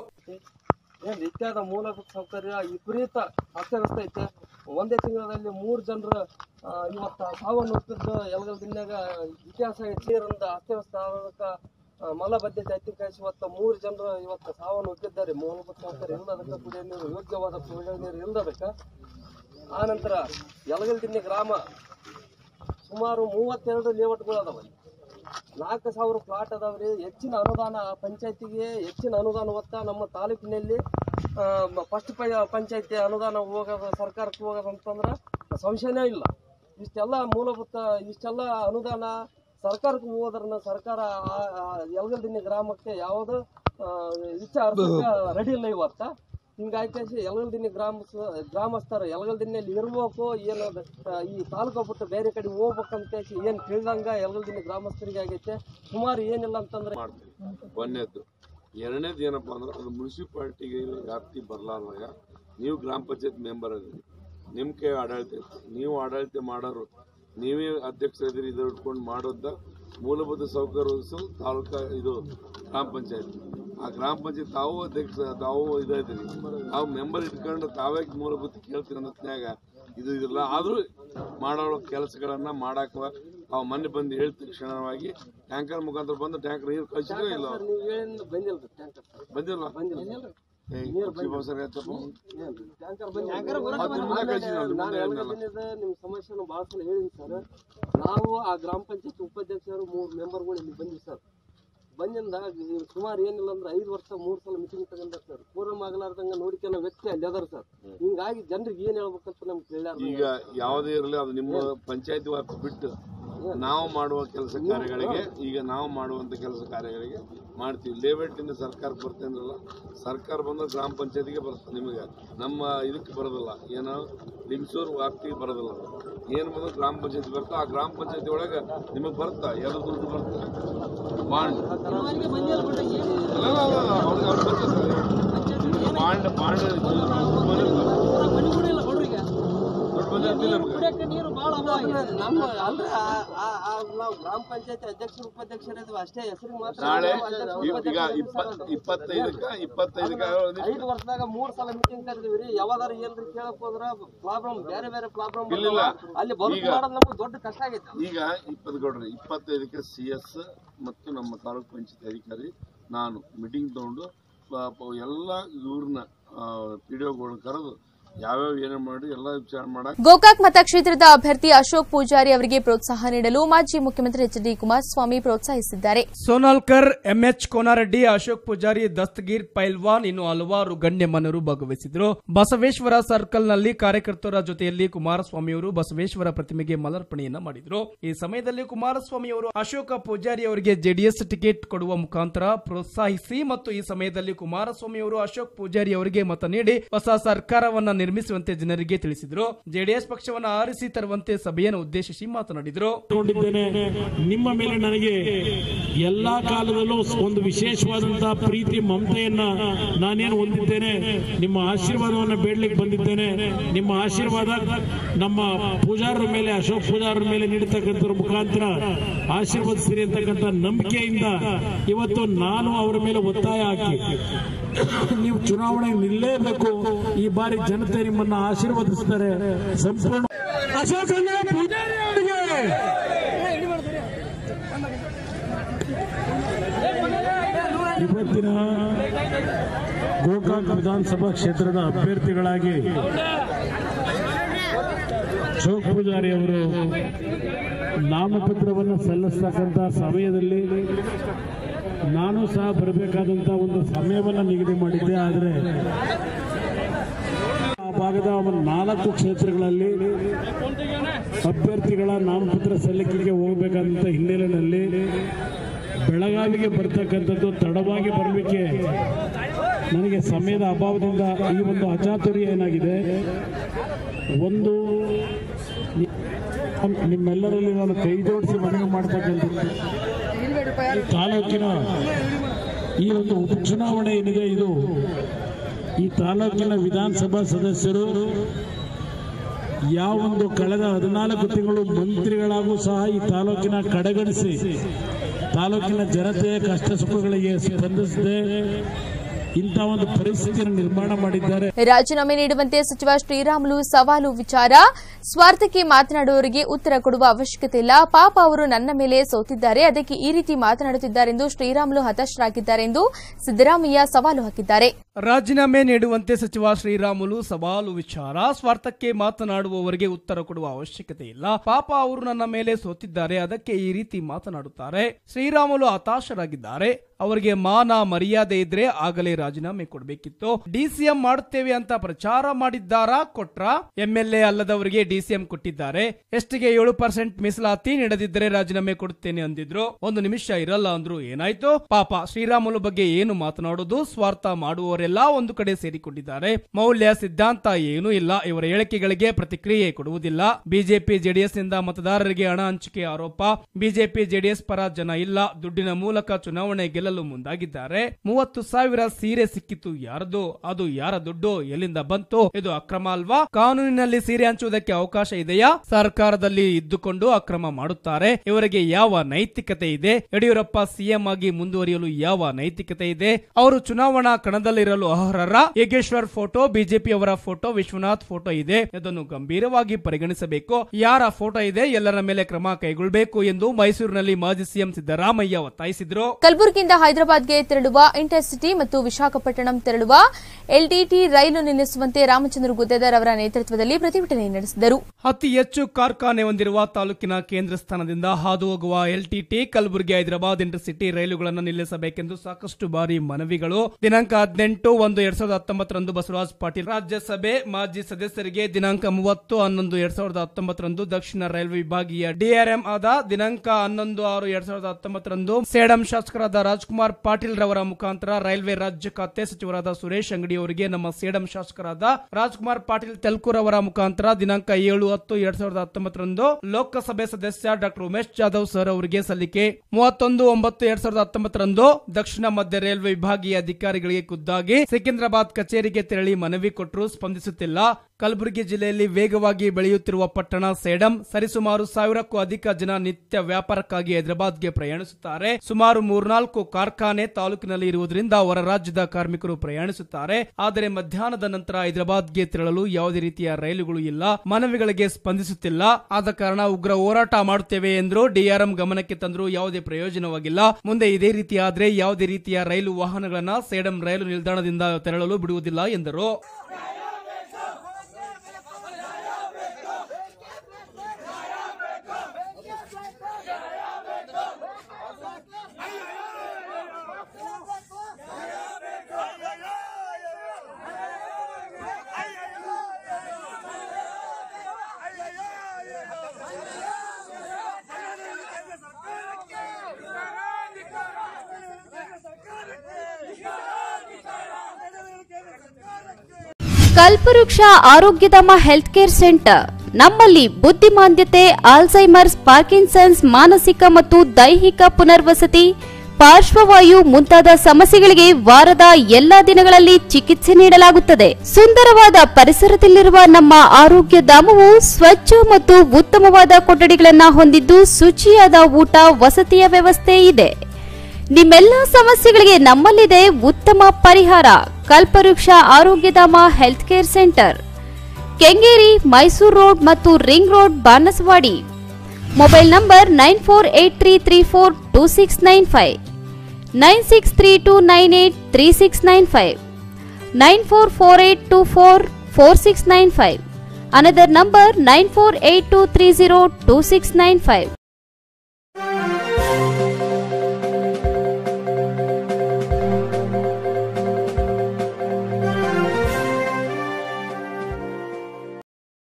ಏನ್ ಇತ್ಯಾದ ಮೂಲಭೂತ ಸೌಕರ್ಯ ವಿಪರೀತ ಅಸ್ತವ್ಯಸ್ತ ಐತೆ ಒಂದೇ ತಿಂಗಳಲ್ಲಿ ಮೂರು ಜನರು ಇವತ್ತು ಸಾವನ್ನಪ್ಪಿದ್ದು ಎಲ್ಲಗಳ ದಿನಾಗ ಇತಿಹಾಸ ಐತಿ ನೀರಿಂದ ಅಸ್ತವ್ಯಸ್ತ ಆಗೋದಕ್ಕ ಆ, ಮಲ ಬದ್ಧತೆ ಐತಿ ಕಾಯಿಸಿ ಇವತ್ತು ಮೂರು ಜನರು ಇವತ್ತು ಸಾವನ್ನಪ್ಪಿದ್ದಾರೆ ಮೂಲಭೂತ ಸೌಕರ್ಯ ಇಲ್ಲದಕ್ಕೆ ಕುಡಿಯೋ ನೀರು ಯೋಗ್ಯವಾದ ಕುಡಿಯೋ ನೀರು ಇಲ್ಲದಕ್ಕೆ ಆ ನಂತರ ಯಲಗಲ್ದಿನ್ನಿ ಗ್ರಾಮ ಸುಮಾರು ಮೂವತ್ತೆರಡು ಲೇಔಟ್ಗಳು ಅದಾವ ನಾಲ್ಕು ಸಾವಿರ ಪ್ಲಾಟ್ ಅದಾವ್ರಿ ಹೆಚ್ಚಿನ ಅನುದಾನ ಪಂಚಾಯತಿಗೆ ಹೆಚ್ಚಿನ ಅನುದಾನ ಹೊತ್ತ ನಮ್ಮ ತಾಲೂಕಿನಲ್ಲಿ ಫಸ್ಟ್ ಪಂಚಾಯತಿ ಅನುದಾನ ಹೋಗೋದು ಸರ್ಕಾರಕ್ಕೆ ಹೋಗೋದು ಅಂತಂದ್ರೆ ಸಂಶಯನೇ ಇಲ್ಲ ಇಷ್ಟೆಲ್ಲ ಮೂಲಭೂತ ಇಷ್ಟೆಲ್ಲ ಅನುದಾನ ಸರ್ಕಾರಕ್ಕೆ ಹೋದ್ರನ್ನ ಸರ್ಕಾರ ಯಲಗಲ್ದಿನ್ನಿ ಗ್ರಾಮಕ್ಕೆ ಯಾವುದು ವಿಚಾರ ರೆಡಿ ಇಲ್ಲ ಇವತ್ತ ಹಿಂಗಾಗಿ ಯಲಗಲ್ದಿನ್ನಿ ಗ್ರಾಮ ಗ್ರಾಮಸ್ಥರು ಯಲಗಲ್ದಿನ್ನಿಯಲ್ಲಿ ಇರ್ಬೇಕು ಏನು ಅದು, ಆ, ಈ ತಾಲೂಕು ಬಿಟ್ಟು ಬೇರೆ ಕಡೆ ಹೋಗ್ಬೇಕಂತ ಏನು ತಿಳಿದಂಗ ಯಲಗಲ್ದಿನ್ನಿ ಗ್ರಾಮಸ್ಥರಿಗೆ ಆಗೈತೆ ಸುಮಾರು ಏನಿಲ್ಲ ಅಂತಂದ್ರೆ ಮಾಡ್ತೀವಿ ಒಂದನೇದ್ದು ಎರಡನೇದು ಏನಪ್ಪ ಅಂದ್ರೆ ಅದು ಮುನ್ಸಿಪಾಲ್ಟಿಗೆ ವ್ಯಾಪ್ತಿ ಬರಲಾರ್ದಾಗ ನೀವು ಗ್ರಾಮ ಪಂಚಾಯತ್ ಮೆಂಬರ್ ಅದೀರಿ ನಿಮ್ಮ ಕೈ ಆಡಳಿತ ಐತಿ ನೀವು ಆಡಳಿತ ಮಾಡೋರು ನೀವೇ ಅಧ್ಯಕ್ಷರಿದ್ದೀರಿ ಇದು ಇಟ್ಕೊಂಡು ಮಾಡೋದ ಮೂಲಭೂತ ಸೌಕರ್ಯ ಒದಗಿಸೋದು ತಾಲೂಕಾ ಇದು ಗ್ರಾಮ ಪಂಚಾಯತ್ ಆ ಗ್ರಾಮ ಪಂಚಾಯತ್ ತಾವು ಅಧ್ಯಕ್ಷ ತಾವು ಇದಾಯ್ತೀರಿ ತಾವು ಮೆಂಬರ್ ಇಟ್ಕೊಂಡು ತಾವೇ ಮೂಲಭೂತ ಕೇಳ್ತೀರಿ ಅನ್ನತ್ನ್ಯಾಗ ಇದು ಇದೆಲ್ಲ ಆದರೂ ಮಾಡೋ ಕೆಲಸಗಳನ್ನ ಮಾಡಾಕ ಅವ್ ಮೊನ್ನೆ ಬಂದು ಹೇಳಿದ ತಕ್ಷಣವಾಗಿ ಟ್ಯಾಂಕರ್ ಮುಖಾಂತರ ಬಂದು ಟ್ಯಾಂಕರ್ ನೀರು ಕಳಿಸಿದ್ರೆ ಇಲ್ಲ ನೀವು ಹೇಳಿದ ಬಂದಿಲ್ಲ ಟ್ಯಾಂಕರ್ ಬಂದಿಲ್ಲ ಬಂದಿಲ್ಲ ಏ, ಶಿವ ಸರ್ ಆಯ್ತಪ್ಪ. ಟ್ಯಾಂಕರ್ ಮತ್ತೆ ನಿಮ್ಮನ್ನ ಕಳ್ಸಿದ್ನಲ್ಲ, ನಾನು ನಿಮ್ಮನ್ನ ಎಲ್ಲ ಹೇಳಿದ್ನಲ್ಲ. ದಿನದ ನಿಮ್ಮ ಸಮಸ್ಯೆನ ಭಾಳ ಸಲ ಹೇಳಿದ್ದೀನಿ ಸರ್ ನಾವು ಆ ಗ್ರಾಮ ಪಂಚಾಯತ್ ಉಪಾಧ್ಯಕ್ಷರು ಮೂರು ಮೆಂಬರ್ಗಳು ಇಲ್ಲಿ ಬಂದ್ವಿ ಸರ್ ಬಂದಿಂದ ಇವ್ರು ಸುಮಾರು ಏನಿಲ್ಲ ಅಂದ್ರೆ ಐದು ವರ್ಷ ಮೂರು ಸಲ ಮೀಟಿಂಗ್ ತಗೊಂಡ ಸರ್ ಪೂರ್ವ ಆಗಲಾರ್ದಂಗ ನೋಡ್ಕೊಳ್ಳೋ ವ್ಯಕ್ತಿ ಅಲ್ಲಿ ಅದಾರ ಸರ್ ಹಿಂಗಾಗಿ ಜನರಿಗೆ ಏನ್ ಹೇಳ್ಬೇಕಂತ ನಮ್ಗೆ ತಿಳಿಯಾರ ಈಗ ಯಾವುದೇ ಇರಲಿ ಅದು ನಿಮ್ಮ ಪಂಚಾಯತ್ ವ್ಯಾಪ್ತಿ ಬಿಟ್ಟು ನಾವು ಮಾಡುವ ಕೆಲಸ ಕಾರ್ಯಗಳಿಗೆ ಈಗ ನಾವು ಮಾಡುವಂತ ಕೆಲಸ ಕಾರ್ಯಗಳಿಗೆ ಮಾಡ್ತೀವಿ ಲೇಔಟ್ ಇಂದ ಸರ್ಕಾರಕ್ಕೆ ಬರ್ತೇನೆ ಅಂದ್ರಲ್ಲ ಸರ್ಕಾರ ಬಂದ್ರೆ ಗ್ರಾಮ ಪಂಚಾಯತಿಗೆ ಬರುತ್ತೆ ನಿಮಗೆ ನಮ್ಮ ಇದಕ್ಕೆ ಬರೋದಿಲ್ಲ ಏನೋ ಲಿಂಗಸೂರು ವ್ಯಾಪ್ತಿಗೆ ಬರೋದಿಲ್ಲ ಏನು ಬಂದ್ರೆ ಗ್ರಾಮ ಪಂಚಾಯತಿ ಬರುತ್ತೆ ಆ ಗ್ರಾಮ ಪಂಚಾಯತಿ ಒಳಗೆ ನಿಮಗೆ ಬರುತ್ತಾ ಎರಡು ದುಡ್ಡು ಬರುತ್ತೆ ಬಾಂಡ್ ಬಾಂಡ್ ಬಾಂಡ್ ನಮ್ಮ ಅಂದ್ರೆ ಆ- ಆ- ಆ ನಾವು ಗ್ರಾಮ ಪಂಚಾಯತ್ ಅಧ್ಯಕ್ಷರು ಉಪಾಧ್ಯಕ್ಷರು ಅಷ್ಟೇ ಹೆಸರಿಗೆ ಮಾತ್ರ ನಾಳೆ ನಾವು ಅಧ್ಯಕ್ಷರು, ಈಗ ಉಪಾಧ್ಯಕ್ಷರು ಇಪ್ಪತ್ ಇಪ್ಪತ್ತೈದಕ್ಕ ಇಪ್ಪತ್ತೈದಕ್ಕ ಐದು ವರ್ಷದಾಗ ಮೂರ್ ಸಲ ಮೀಟಿಂಗ್ ಕರೆದಿವಿ ರೀ ಯಾವಾಗಾರ ಏನ್ರಿ ಕೇಳಕ್ ಹೋದ್ರ ಪ್ರಾಬ್ಲಮ್ ಬೇರೆ ಬೇರೆ ಪ್ರಾಬ್ಲಮ್ ಇಲ್ಲಿಲ್ಲ. ಅಲ್ಲಿ ಬದುಕು ಈಗ- ಮಾಡೋದು ನಮ್ಗೆ ದೊಡ್ಡ ಕಷ್ಟ ಆಗೈತೆ ಈಗ ಇಪ್ಪತ್ತು ಗೌಡ್ರಿ ಇಪ್ಪತ್ತೈದಕ್ಕೆ ಸಿ ಎಸ್ ಮತ್ತು ನಮ್ಮ ತಾಲೂಕು ಪಂಚಾಯತ್ ಅಧಿಕಾರಿ ನಾನು ಮೀಟಿಂಗ್ ತಗೊಂಡು ಪ- ಪ- ಎಲ್ಲ ಇವ್ರನ್ನ ಪಿ ಡಿ ಕರೆದು ಯಾವ್ಯಾವ ಏನೇನು ಮಾಡಿ ಎಲ್ಲ ವಿಚಾರ ಮಾಡಕ್ ಗೋಕಾಕ್ ಮತಕ್ಷೇತ್ರದ ಅಭ್ಯರ್ಥಿ ಅಶೋಕ್ ಪೂಜಾರಿ ಅವರಿಗೆ ಪ್ರೋತ್ಸಾಹ ನೀಡಲು ಮಾಜಿ ಮುಖ್ಯಮಂತ್ರಿ ಎಚ್ ಡಿ ಕುಮಾರಸ್ವಾಮಿ ಪ್ರೋತ್ಸಾಹಿಸಿದ್ದಾರೆ ಸೋನಾಲ್ಕರ್ ಎಂಎಚ್ ಕೋನಾರೆಡ್ಡಿ ಅಶೋಕ್ ಪೂಜಾರಿ ದಸ್ತಗೀರ್ ಪೈಲ್ವಾನ್ ಇನ್ನು ಹಲವಾರು ಗಣ್ಯಮಾನ್ಯರು ಭಾಗವಹಿಸಿದ್ರು ಬಸವೇಶ್ವರ ಸರ್ಕಲ್ನಲ್ಲಿ ಕಾರ್ಯಕರ್ತರ ಜೊತೆಯಲ್ಲಿ ಕುಮಾರಸ್ವಾಮಿಯವರು ಬಸವೇಶ್ವರ ಪ್ರತಿಮೆಗೆ ಮಲರ್ಪಣೆಯನ್ನ ಮಾಡಿದ್ರು ಈ ಸಮಯದಲ್ಲಿ ಕುಮಾರಸ್ವಾಮಿಯವರು ಅಶೋಕ ಪೂಜಾರಿ ಅವರಿಗೆ ಜೆಡಿಎಸ್ ಟಿಕೆಟ್ ಕೊಡುವ ಮುಖಾಂತರ ಪ್ರೋತ್ಸಾಹಿಸಿ ಮತ್ತು ಈ ಸಮಯದಲ್ಲಿ ಕುಮಾರಸ್ವಾಮಿಯವರು ಅಶೋಕ್ ಪೂಜಾರಿ ಅವರಿಗೆ ಮತ ನೀಡಿ ಹೊಸ ಸರ್ಕಾರವನ್ನ ನಿರ್ಮಿಸುವಂತೆ ಜನರಿಗೆ ತಿಳಿಸಿದ್ರು ಜೆಡಿಎಸ್ ಪಕ್ಷವನ್ನು ಆರಿಸಿ ತರುವಂತೆ ಸಭೆಯನ್ನು ಉದ್ದೇಶಿಸಿ ಮಾತನಾಡಿದರು ಕೊಂಡಿದ್ದೇನೆ ನಿಮ್ಮ ಮೇಲೆ ನನಗೆ ಎಲ್ಲಾ ಕಾಲದಲ್ಲೂ ಒಂದು ವಿಶೇಷವಾದಂತಹ ಪ್ರೀತಿ ಮಮತೆಯನ್ನ ನಾನೇನು ಹೊಂದಿದ್ದೇನೆ ನಿಮ್ಮ ಆಶೀರ್ವಾದವನ್ನು ಬೇಡ್ಲಿಕ್ಕೆ ಬಂದಿದ್ದೇನೆ ನಿಮ್ಮ ಆಶೀರ್ವಾದ ನಮ್ಮ ಪೂಜಾರರ ಮೇಲೆ ಅಶೋಕ್ ಪೂಜಾರರ ಮೇಲೆ ನೀಡತಕ್ಕಂಥ ಮುಖಾಂತರ ಆಶೀರ್ವದಿಸಿರಿ ಅಂತಕ್ಕಂಥ ನಂಬಿಕೆಯಿಂದ ಇವತ್ತು ನಾನು ಅವರ ಮೇಲೆ ಒತ್ತಾಯ ಹಾಕಿ ನೀವು ಚುನಾವಣೆಗೆ ನಿಲ್ಲೇಬೇಕು ಈ ಬಾರಿ ಜನತೆ ನಿಮ್ಮನ್ನ ಆಶೀರ್ವದಿಸ್ತಾರೆ ಸಂಪೂರ್ಣ ಅಶೋಕನ ಪೂಜಾರಿ ಅವರಿಗೆ ಇವತ್ತಿನ ಗೋಕಾಕ್ ವಿಧಾನಸಭಾ ಕ್ಷೇತ್ರದ ಅಭ್ಯರ್ಥಿಗಳಾಗಿ ಅಶೋಕ್ ಪೂಜಾರಿ ಅವರು ನಾಮಪತ್ರವನ್ನು ಸಲ್ಲಿಸ್ತಕ್ಕಂಥ ಸಮಯದಲ್ಲಿ ನಾನು ಸಹ ಬರಬೇಕಾದಂಥ ಒಂದು ಸಮಯವನ್ನು ನಿಗದಿ ಮಾಡಿದ್ದೆ ಆದರೆ ಆ ಭಾಗದ ಒಂದು ನಾಲ್ಕು ಕ್ಷೇತ್ರಗಳಲ್ಲಿ ಅಭ್ಯರ್ಥಿಗಳ ನಾಮಪತ್ರ ಸಲ್ಲಿಕೆಗೆ ಹೋಗಬೇಕಾದಂಥ ಹಿನ್ನೆಲೆಯಲ್ಲಿ ಬೆಳಗಾವಿಗೆ ಬರ್ತಕ್ಕಂಥದ್ದು ತಡವಾಗಿ ಬರಲಿಕ್ಕೆ ನನಗೆ ಸಮಯದ ಅಭಾವದಿಂದ ಈ ಒಂದು ಅಚಾತುರ್ಯ ಏನಾಗಿದೆ ಒಂದು ನಿ- ನಿಮ್ಮೆಲ್ಲರಲ್ಲಿ ನಾನು ಕೈ ಜೋಡಿಸಿ ಮನವಿ ಮಾಡ್ತಕ್ಕಂಥದ್ದು ಈ ತಾಲೂಕಿನ ಈ ಒಂದು ಉಪಚುನಾವಣೆ ಏನಿದೆ ಇದು ಈ ತಾಲೂಕಿನ ವಿಧಾನಸಭಾ ಸದಸ್ಯರು ಯಾವೊಂದು ಕಳೆದ ಹದಿನಾಲ್ಕು ತಿಂಗಳು ಮಂತ್ರಿಗಳಾಗೂ ಸಹ ಈ ತಾಲೂಕಿನ ಕಡೆಗಣಿಸಿ ತಾಲೂಕಿನ ಜನತೆಯ ಕಷ್ಟ ಸುಖಗಳಿಗೆ ಸ್ಪಂದಿಸದೆ ಇಂಥ ಒಂದು ಪರಿಸ್ಥಿತಿಯನ್ನು ನಿರ್ಮಾಣ ಮಾಡಿದ್ದಾರೆ ರಾಜೀನಾಮೆ ನೀಡುವಂತೆ ಸಚಿವ ಶ್ರೀರಾಮುಲು ಸವಾಲು ವಿಚಾರ ಸ್ವಾರ್ಥಕ್ಕೆ ಮಾತನಾಡುವವರಿಗೆ ಉತ್ತರ ಕೊಡುವ ಅವಶ್ಯಕತೆ ಇಲ್ಲ ಪಾಪ ಅವರು ನನ್ನ ಮೇಲೆ ಸೋತಿದ್ದಾರೆ ಅದಕ್ಕೆ ಈ ರೀತಿ ಮಾತನಾಡುತ್ತಿದ್ದಾರೆಂದು ಶ್ರೀರಾಮುಲು ಹತಾಶರಾಗಿದ್ದಾರೆ ಎಂದು ಸಿದ್ದರಾಮಯ್ಯ ಸವಾಲು ಹಾಕಿದ್ದಾರೆ ರಾಜೀನಾಮೆ ನೀಡುವಂತೆ ಸಚಿವ ಶ್ರೀರಾಮುಲು ಸವಾಲು ವಿಚಾರ ಸ್ವಾರ್ಥಕ್ಕೆ ಮಾತನಾಡುವವರಿಗೆ ಉತ್ತರ ಕೊಡುವ ಅವಶ್ಯಕತೆ ಇಲ್ಲ ಪಾಪ ಅವರು ನನ್ನ ಮೇಲೆ ಸೋತಿದ್ದಾರೆ ಅದಕ್ಕೆ ಈ ರೀತಿ ಮಾತನಾಡುತ್ತಾರೆ ಶ್ರೀರಾಮುಲು ಹತಾಶರಾಗಿದ್ದಾರೆ ಅವರಿಗೆ ಮಾನ ಮರ್ಯಾದೆ ಇದ್ರೆ ಆಗಲೇ ರಾಜೀನಾಮೆ ಕೊಡಬೇಕಿತ್ತು ಡಿಸಿಎಂ ಮಾಡುತ್ತೇವೆ ಅಂತ ಪ್ರಚಾರ ಮಾಡಿದ್ದಾರಾ ಕೊಟ್ರ ಎಂಎಲ್ಎ ಅಲ್ಲದವರಿಗೆ ಡಿಸಿಎಂ ಕೊಟ್ಟಿದ್ದಾರೆ ಎಷ್ಟಿಗೆ ಏಳು ಪರ್ಸೆಂಟ್ ಮೀಸಲಾತಿ ನೀಡದಿದ್ದರೆ ರಾಜೀನಾಮೆ ಕೊಡುತ್ತೇನೆ ಅಂದಿದ್ರು ಒಂದು ನಿಮಿಷ ಇರಲ್ಲ ಅಂದ್ರು ಏನಾಯ್ತು ಪಾಪ ಶ್ರೀರಾಮುಲು ಬಗ್ಗೆ ಏನು ಮಾತನಾಡೋದು ಸ್ವಾರ್ಥ ಮಾಡುವವರೆಲ್ಲ ಒಂದು ಕಡೆ ಸೇರಿಕೊಂಡಿದ್ದಾರೆ ಮೌಲ್ಯ ಸಿದ್ಧಾಂತ ಏನೂ ಇಲ್ಲ ಇವರ ಹೇಳಿಕೆಗಳಿಗೆ ಪ್ರತಿಕ್ರಿಯೆ ಕೊಡುವುದಿಲ್ಲ ಬಿಜೆಪಿ ಜೆಡಿಎಸ್ ನಿಂದ ಮತದಾರರಿಗೆ ಹಣ ಹಂಚಿಕೆ ಆರೋಪ ಬಿಜೆಪಿ ಜೆಡಿಎಸ್ ಪರ ಜನ ಇಲ್ಲ ದುಡ್ಡಿನ ಮೂಲಕ ಚುನಾವಣೆ ಗೆಲ್ಲಲು ಮುಂದಾಗಿದ್ದಾರೆ ಮೂವತ್ತು ಸಾವಿರ ಸೀರೆ ಸಿಕ್ಕಿತು ಯಾರದು ಅದು ಯಾರ ದುಡ್ಡು ಎಲ್ಲಿಂದ ಬಂತು ಇದು ಅಕ್ರಮ ಅಲ್ವಾ ಕಾನೂನಿನಲ್ಲಿ ಸೀರೆ ಹಂಚುವುದಕ್ಕೆ ಅವಕಾಶ ಇದೆಯಾ ಸರ್ಕಾರದಲ್ಲಿ ಇದ್ದುಕೊಂಡು ಅಕ್ರಮ ಮಾಡುತ್ತಾರೆ ಇವರಿಗೆ ಯಾವ ನೈತಿಕತೆ ಇದೆ ಯಡಿಯೂರಪ್ಪ ಸಿಎಂ ಆಗಿ ಮುಂದುವರಿಯಲು ಯಾವ ನೈತಿಕತೆ ಇದೆ ಅವರು ಚುನಾವಣಾ ಕಣದಲ್ಲಿರಲು ಅರ್ಹರ ಯೋಗೇಶ್ವರ್ ಫೋಟೋ ಬಿಜೆಪಿ ಅವರ ಫೋಟೋ ವಿಶ್ವನಾಥ್ ಫೋಟೋ ಇದೆ ಇದನ್ನು ಗಂಭೀರವಾಗಿ ಪರಿಗಣಿಸಬೇಕು ಯಾರ ಫೋಟೋ ಇದೆ ಎಲ್ಲರ ಮೇಲೆ ಕ್ರಮ ಕೈಗೊಳ್ಳಬೇಕು ಎಂದು ಮೈಸೂರಿನಲ್ಲಿ ಮಾಜಿ ಸಿಎಂ ಸಿದ್ದರಾಮಯ್ಯ ಒತ್ತಾಯಿಸಿದ್ರು ಕಲಬುರಗಿಯಿಂದ ಹೈದರಾಬಾದ್ಗೆ ತೆರಳುವ ಇಂಟರ್ಸಿಟಿ ಮತ್ತು ವಿಶಾಖಪಟ್ಟಣಂ ತೆರಳುವ ಎಲ್ಟಿಟಿ ರೈಲು ನಿಲ್ಲಿಸುವಂತೆ ರಾಮಚಂದ್ರ ಗುದ್ದೇದಾರ್ ಅವರ ನೇತೃತ್ವದಲ್ಲಿ ಪ್ರತಿಭಟನೆ ನಡೆಸಿದರು ಅತಿ ಹೆಚ್ಚು ಕಾರ್ಖಾನೆ ಹೊಂದಿರುವ ತಾಲೂಕಿನ ಕೇಂದ್ರ ಸ್ಥಾನದಿಂದ ಹಾದು ಹೋಗುವ ಎಲ್ಟಿಟಿ ಕಲಬುರಗಿ ಹೈದರಾಬಾದ್ ಇಂಟರ್ಸಿಟಿ ರೈಲುಗಳನ್ನು ನಿಲ್ಲಿಸಬೇಕೆಂದು ಸಾಕಷ್ಟು ಬಾರಿ ಮನವಿಗಳು ದಿನಾಂಕ ಹದಿನೆಂಟು ಒಂದು ಎರಡ್ ಸಾವಿರದ ಹತ್ತೊಂಬತ್ತರಂದು ಬಸವರಾಜ್ ಪಾಟೀಲ್ ರಾಜ್ಯಸಭೆ ಮಾಜಿ ಸದಸ್ಯರಿಗೆ ದಿನಾಂಕ ಮೂವತ್ತು ಹನ್ನೊಂದು ಎರಡ್ ಸಾವಿರದ ಹತ್ತೊಂಬತ್ತರಂದು ದಕ್ಷಿಣ ರೈಲ್ವೆ ವಿಭಾಗೀಯ ಡಿಆರ್ಎಂ ಆದ ದಿನಾಂಕ ಹನ್ನೊಂದು ಆರು ಎರಡ್ ಸಾವಿರದ ಹತ್ತೊಂಬತ್ತರಂದು ಸೇಡಂ ಶಾಸಕರಾದ ರಾಜ್ಕುಮಾರ್ ಪಾಟೀಲ್ ರವರ ಮುಖಾಂತರ ರೈಲ್ವೆ ರಾಜ್ಯ ಖಾತೆ ಸಚಿವರಾದ ಸುರೇಶ್ ಅಂಗಡಿ ಅವರಿಗೆ ನಮ್ಮ ಸೇಡಂ ಶಾಸಕರಾದ ರಾಜ್ಕುಮಾರ್ ಪಾಟೀಲ್ ತೆಲ್ಕೂರ್ ಅವರ ಮುಖಾಂತರ ದಿನಾಂಕ ಏಳು ಹತ್ತು ಎರಡ್ ಸಾವಿರದ ಹತ್ತೊಂಬತ್ತರಂದು ಲೋಕಸಭೆ ಸದಸ್ಯ ಡಾಕ್ಟರ್ ಉಮೇಶ್ ಜಾಧವ್ ಸರ್ ಅವರಿಗೆ ಸಲ್ಲಿಕೆ ಮೂವತ್ತೊಂದು ಒಂಬತ್ತು ಎರಡ್ ಸಾವಿರದ ಹತ್ತೊಂಬತ್ತರಂದು ದಕ್ಷಿಣ ಮಧ್ಯ ರೈಲ್ವೆ ವಿಭಾಗೀಯ ಅಧಿಕಾರಿಗಳಿಗೆ ಖುದ್ದಾಗಿ ಸಿಕಿಂದ್ರಾಬಾದ್ ಕಚೇರಿಗೆ ತೆರಳಿ ಮನವಿ ಕೊಟ್ಟರು ಸ್ಪಂದಿಸುತ್ತಿಲ್ಲ ಕಲಬುರಗಿ ಜಿಲ್ಲೆಯಲ್ಲಿ ವೇಗವಾಗಿ ಬೆಳೆಯುತ್ತಿರುವ ಪಟ್ಟಣ ಸೇಡಂ ಸರಿಸುಮಾರು ಸಾವಿರಕ್ಕೂ ಅಧಿಕ ಜನ ನಿತ್ಯ ವ್ಯಾಪಾರಕ್ಕಾಗಿ ಹೈದರಾಬಾದ್ಗೆ ಪ್ರಯಾಣಿಸುತ್ತಾರೆ ಸುಮಾರು ಮೂರ್ನಾಲ್ಕು ಕಾರ್ಖಾನೆ ತಾಲೂಕಿನಲ್ಲಿ ಇರುವುದರಿಂದ ಹೊರ ರಾಜ್ಯದ ಕಾರ್ಮಿಕರು ಪ್ರಯಾಣಿಸುತ್ತಾರೆ ಆದರೆ ಮಧ್ಯಾಹ್ನದ ನಂತರ ಹೈದರಾಬಾದ್ಗೆ ತೆರಳಲು ಯಾವುದೇ ರೀತಿಯ ರೈಲುಗಳು ಇಲ್ಲ ಮನವಿಗಳಿಗೆ ಸ್ಪಂದಿಸುತ್ತಿಲ್ಲ ಆದ ಕಾರಣ ಉಗ್ರ ಹೋರಾಟ ಮಾಡುತ್ತೇವೆ ಎಂದ್ರು ಡಿಆರ್ಎಂ ಗಮನಕ್ಕೆ ತಂದರೂ ಯಾವುದೇ ಪ್ರಯೋಜನವಾಗಿಲ್ಲ ಮುಂದೆ ಇದೇ ರೀತಿ ಆದ್ರೆ ಯಾವುದೇ ರೀತಿಯ ರೈಲು ವಾಹನಗಳನ್ನ ಸೇಡಂ ರೈಲು ನಿಲ್ದಾಣದಿಂದ ತೆರಳಲು ಬಿಡುವುದಿಲ್ಲ ಎಂದರು ಕಲ್ಪವೃಕ್ಷ ಆರೋಗ್ಯಧಾಮ ಹೆಲ್ತ್ ಕೇರ್ ಸೆಂಟರ್ ನಮ್ಮಲ್ಲಿ ಬುದ್ಧಿಮಾಂದ್ಯತೆ ಆಲ್ಝೈಮರ್ಸ್ ಪಾರ್ಕಿನ್ಸನ್ಸ್ ಮಾನಸಿಕ ಮತ್ತು ದೈಹಿಕ ಪುನರ್ವಸತಿ ಪಾರ್ಶ್ವವಾಯು ಮುಂತಾದ ಸಮಸ್ಯೆಗಳಿಗೆ ವಾರದ ಎಲ್ಲಾ ದಿನಗಳಲ್ಲಿ ಚಿಕಿತ್ಸೆ ನೀಡಲಾಗುತ್ತದೆ ಸುಂದರವಾದ ಪರಿಸರದಲ್ಲಿರುವ ನಮ್ಮ ಆರೋಗ್ಯ ಧಾಮವು ಸ್ವಚ್ಛ ಮತ್ತು ಉತ್ತಮವಾದ ಕೊಠಡಿಗಳನ್ನು ಹೊಂದಿದ್ದು ಶುಚಿಯಾದ ಊಟ ವಸತಿಯ ವ್ಯವಸ್ಥೆ ಇದೆ ನಿಮ್ಮೆಲ್ಲ ಸಮಸ್ಯೆಗಳಿಗೆ ನಮ್ಮಲ್ಲಿದೆ ಉತ್ತಮ ಪರಿಹಾರ Kalpavriksha Arogyadhama health care centre Kengeri Mysuru road ಮತ್ತು ring road Banaswadi mobile number nine four eight three three four two six nine five nine six three two nine eight three six nine five nine four four eight two four four six nine five another number nine four eight two three zero two six nine five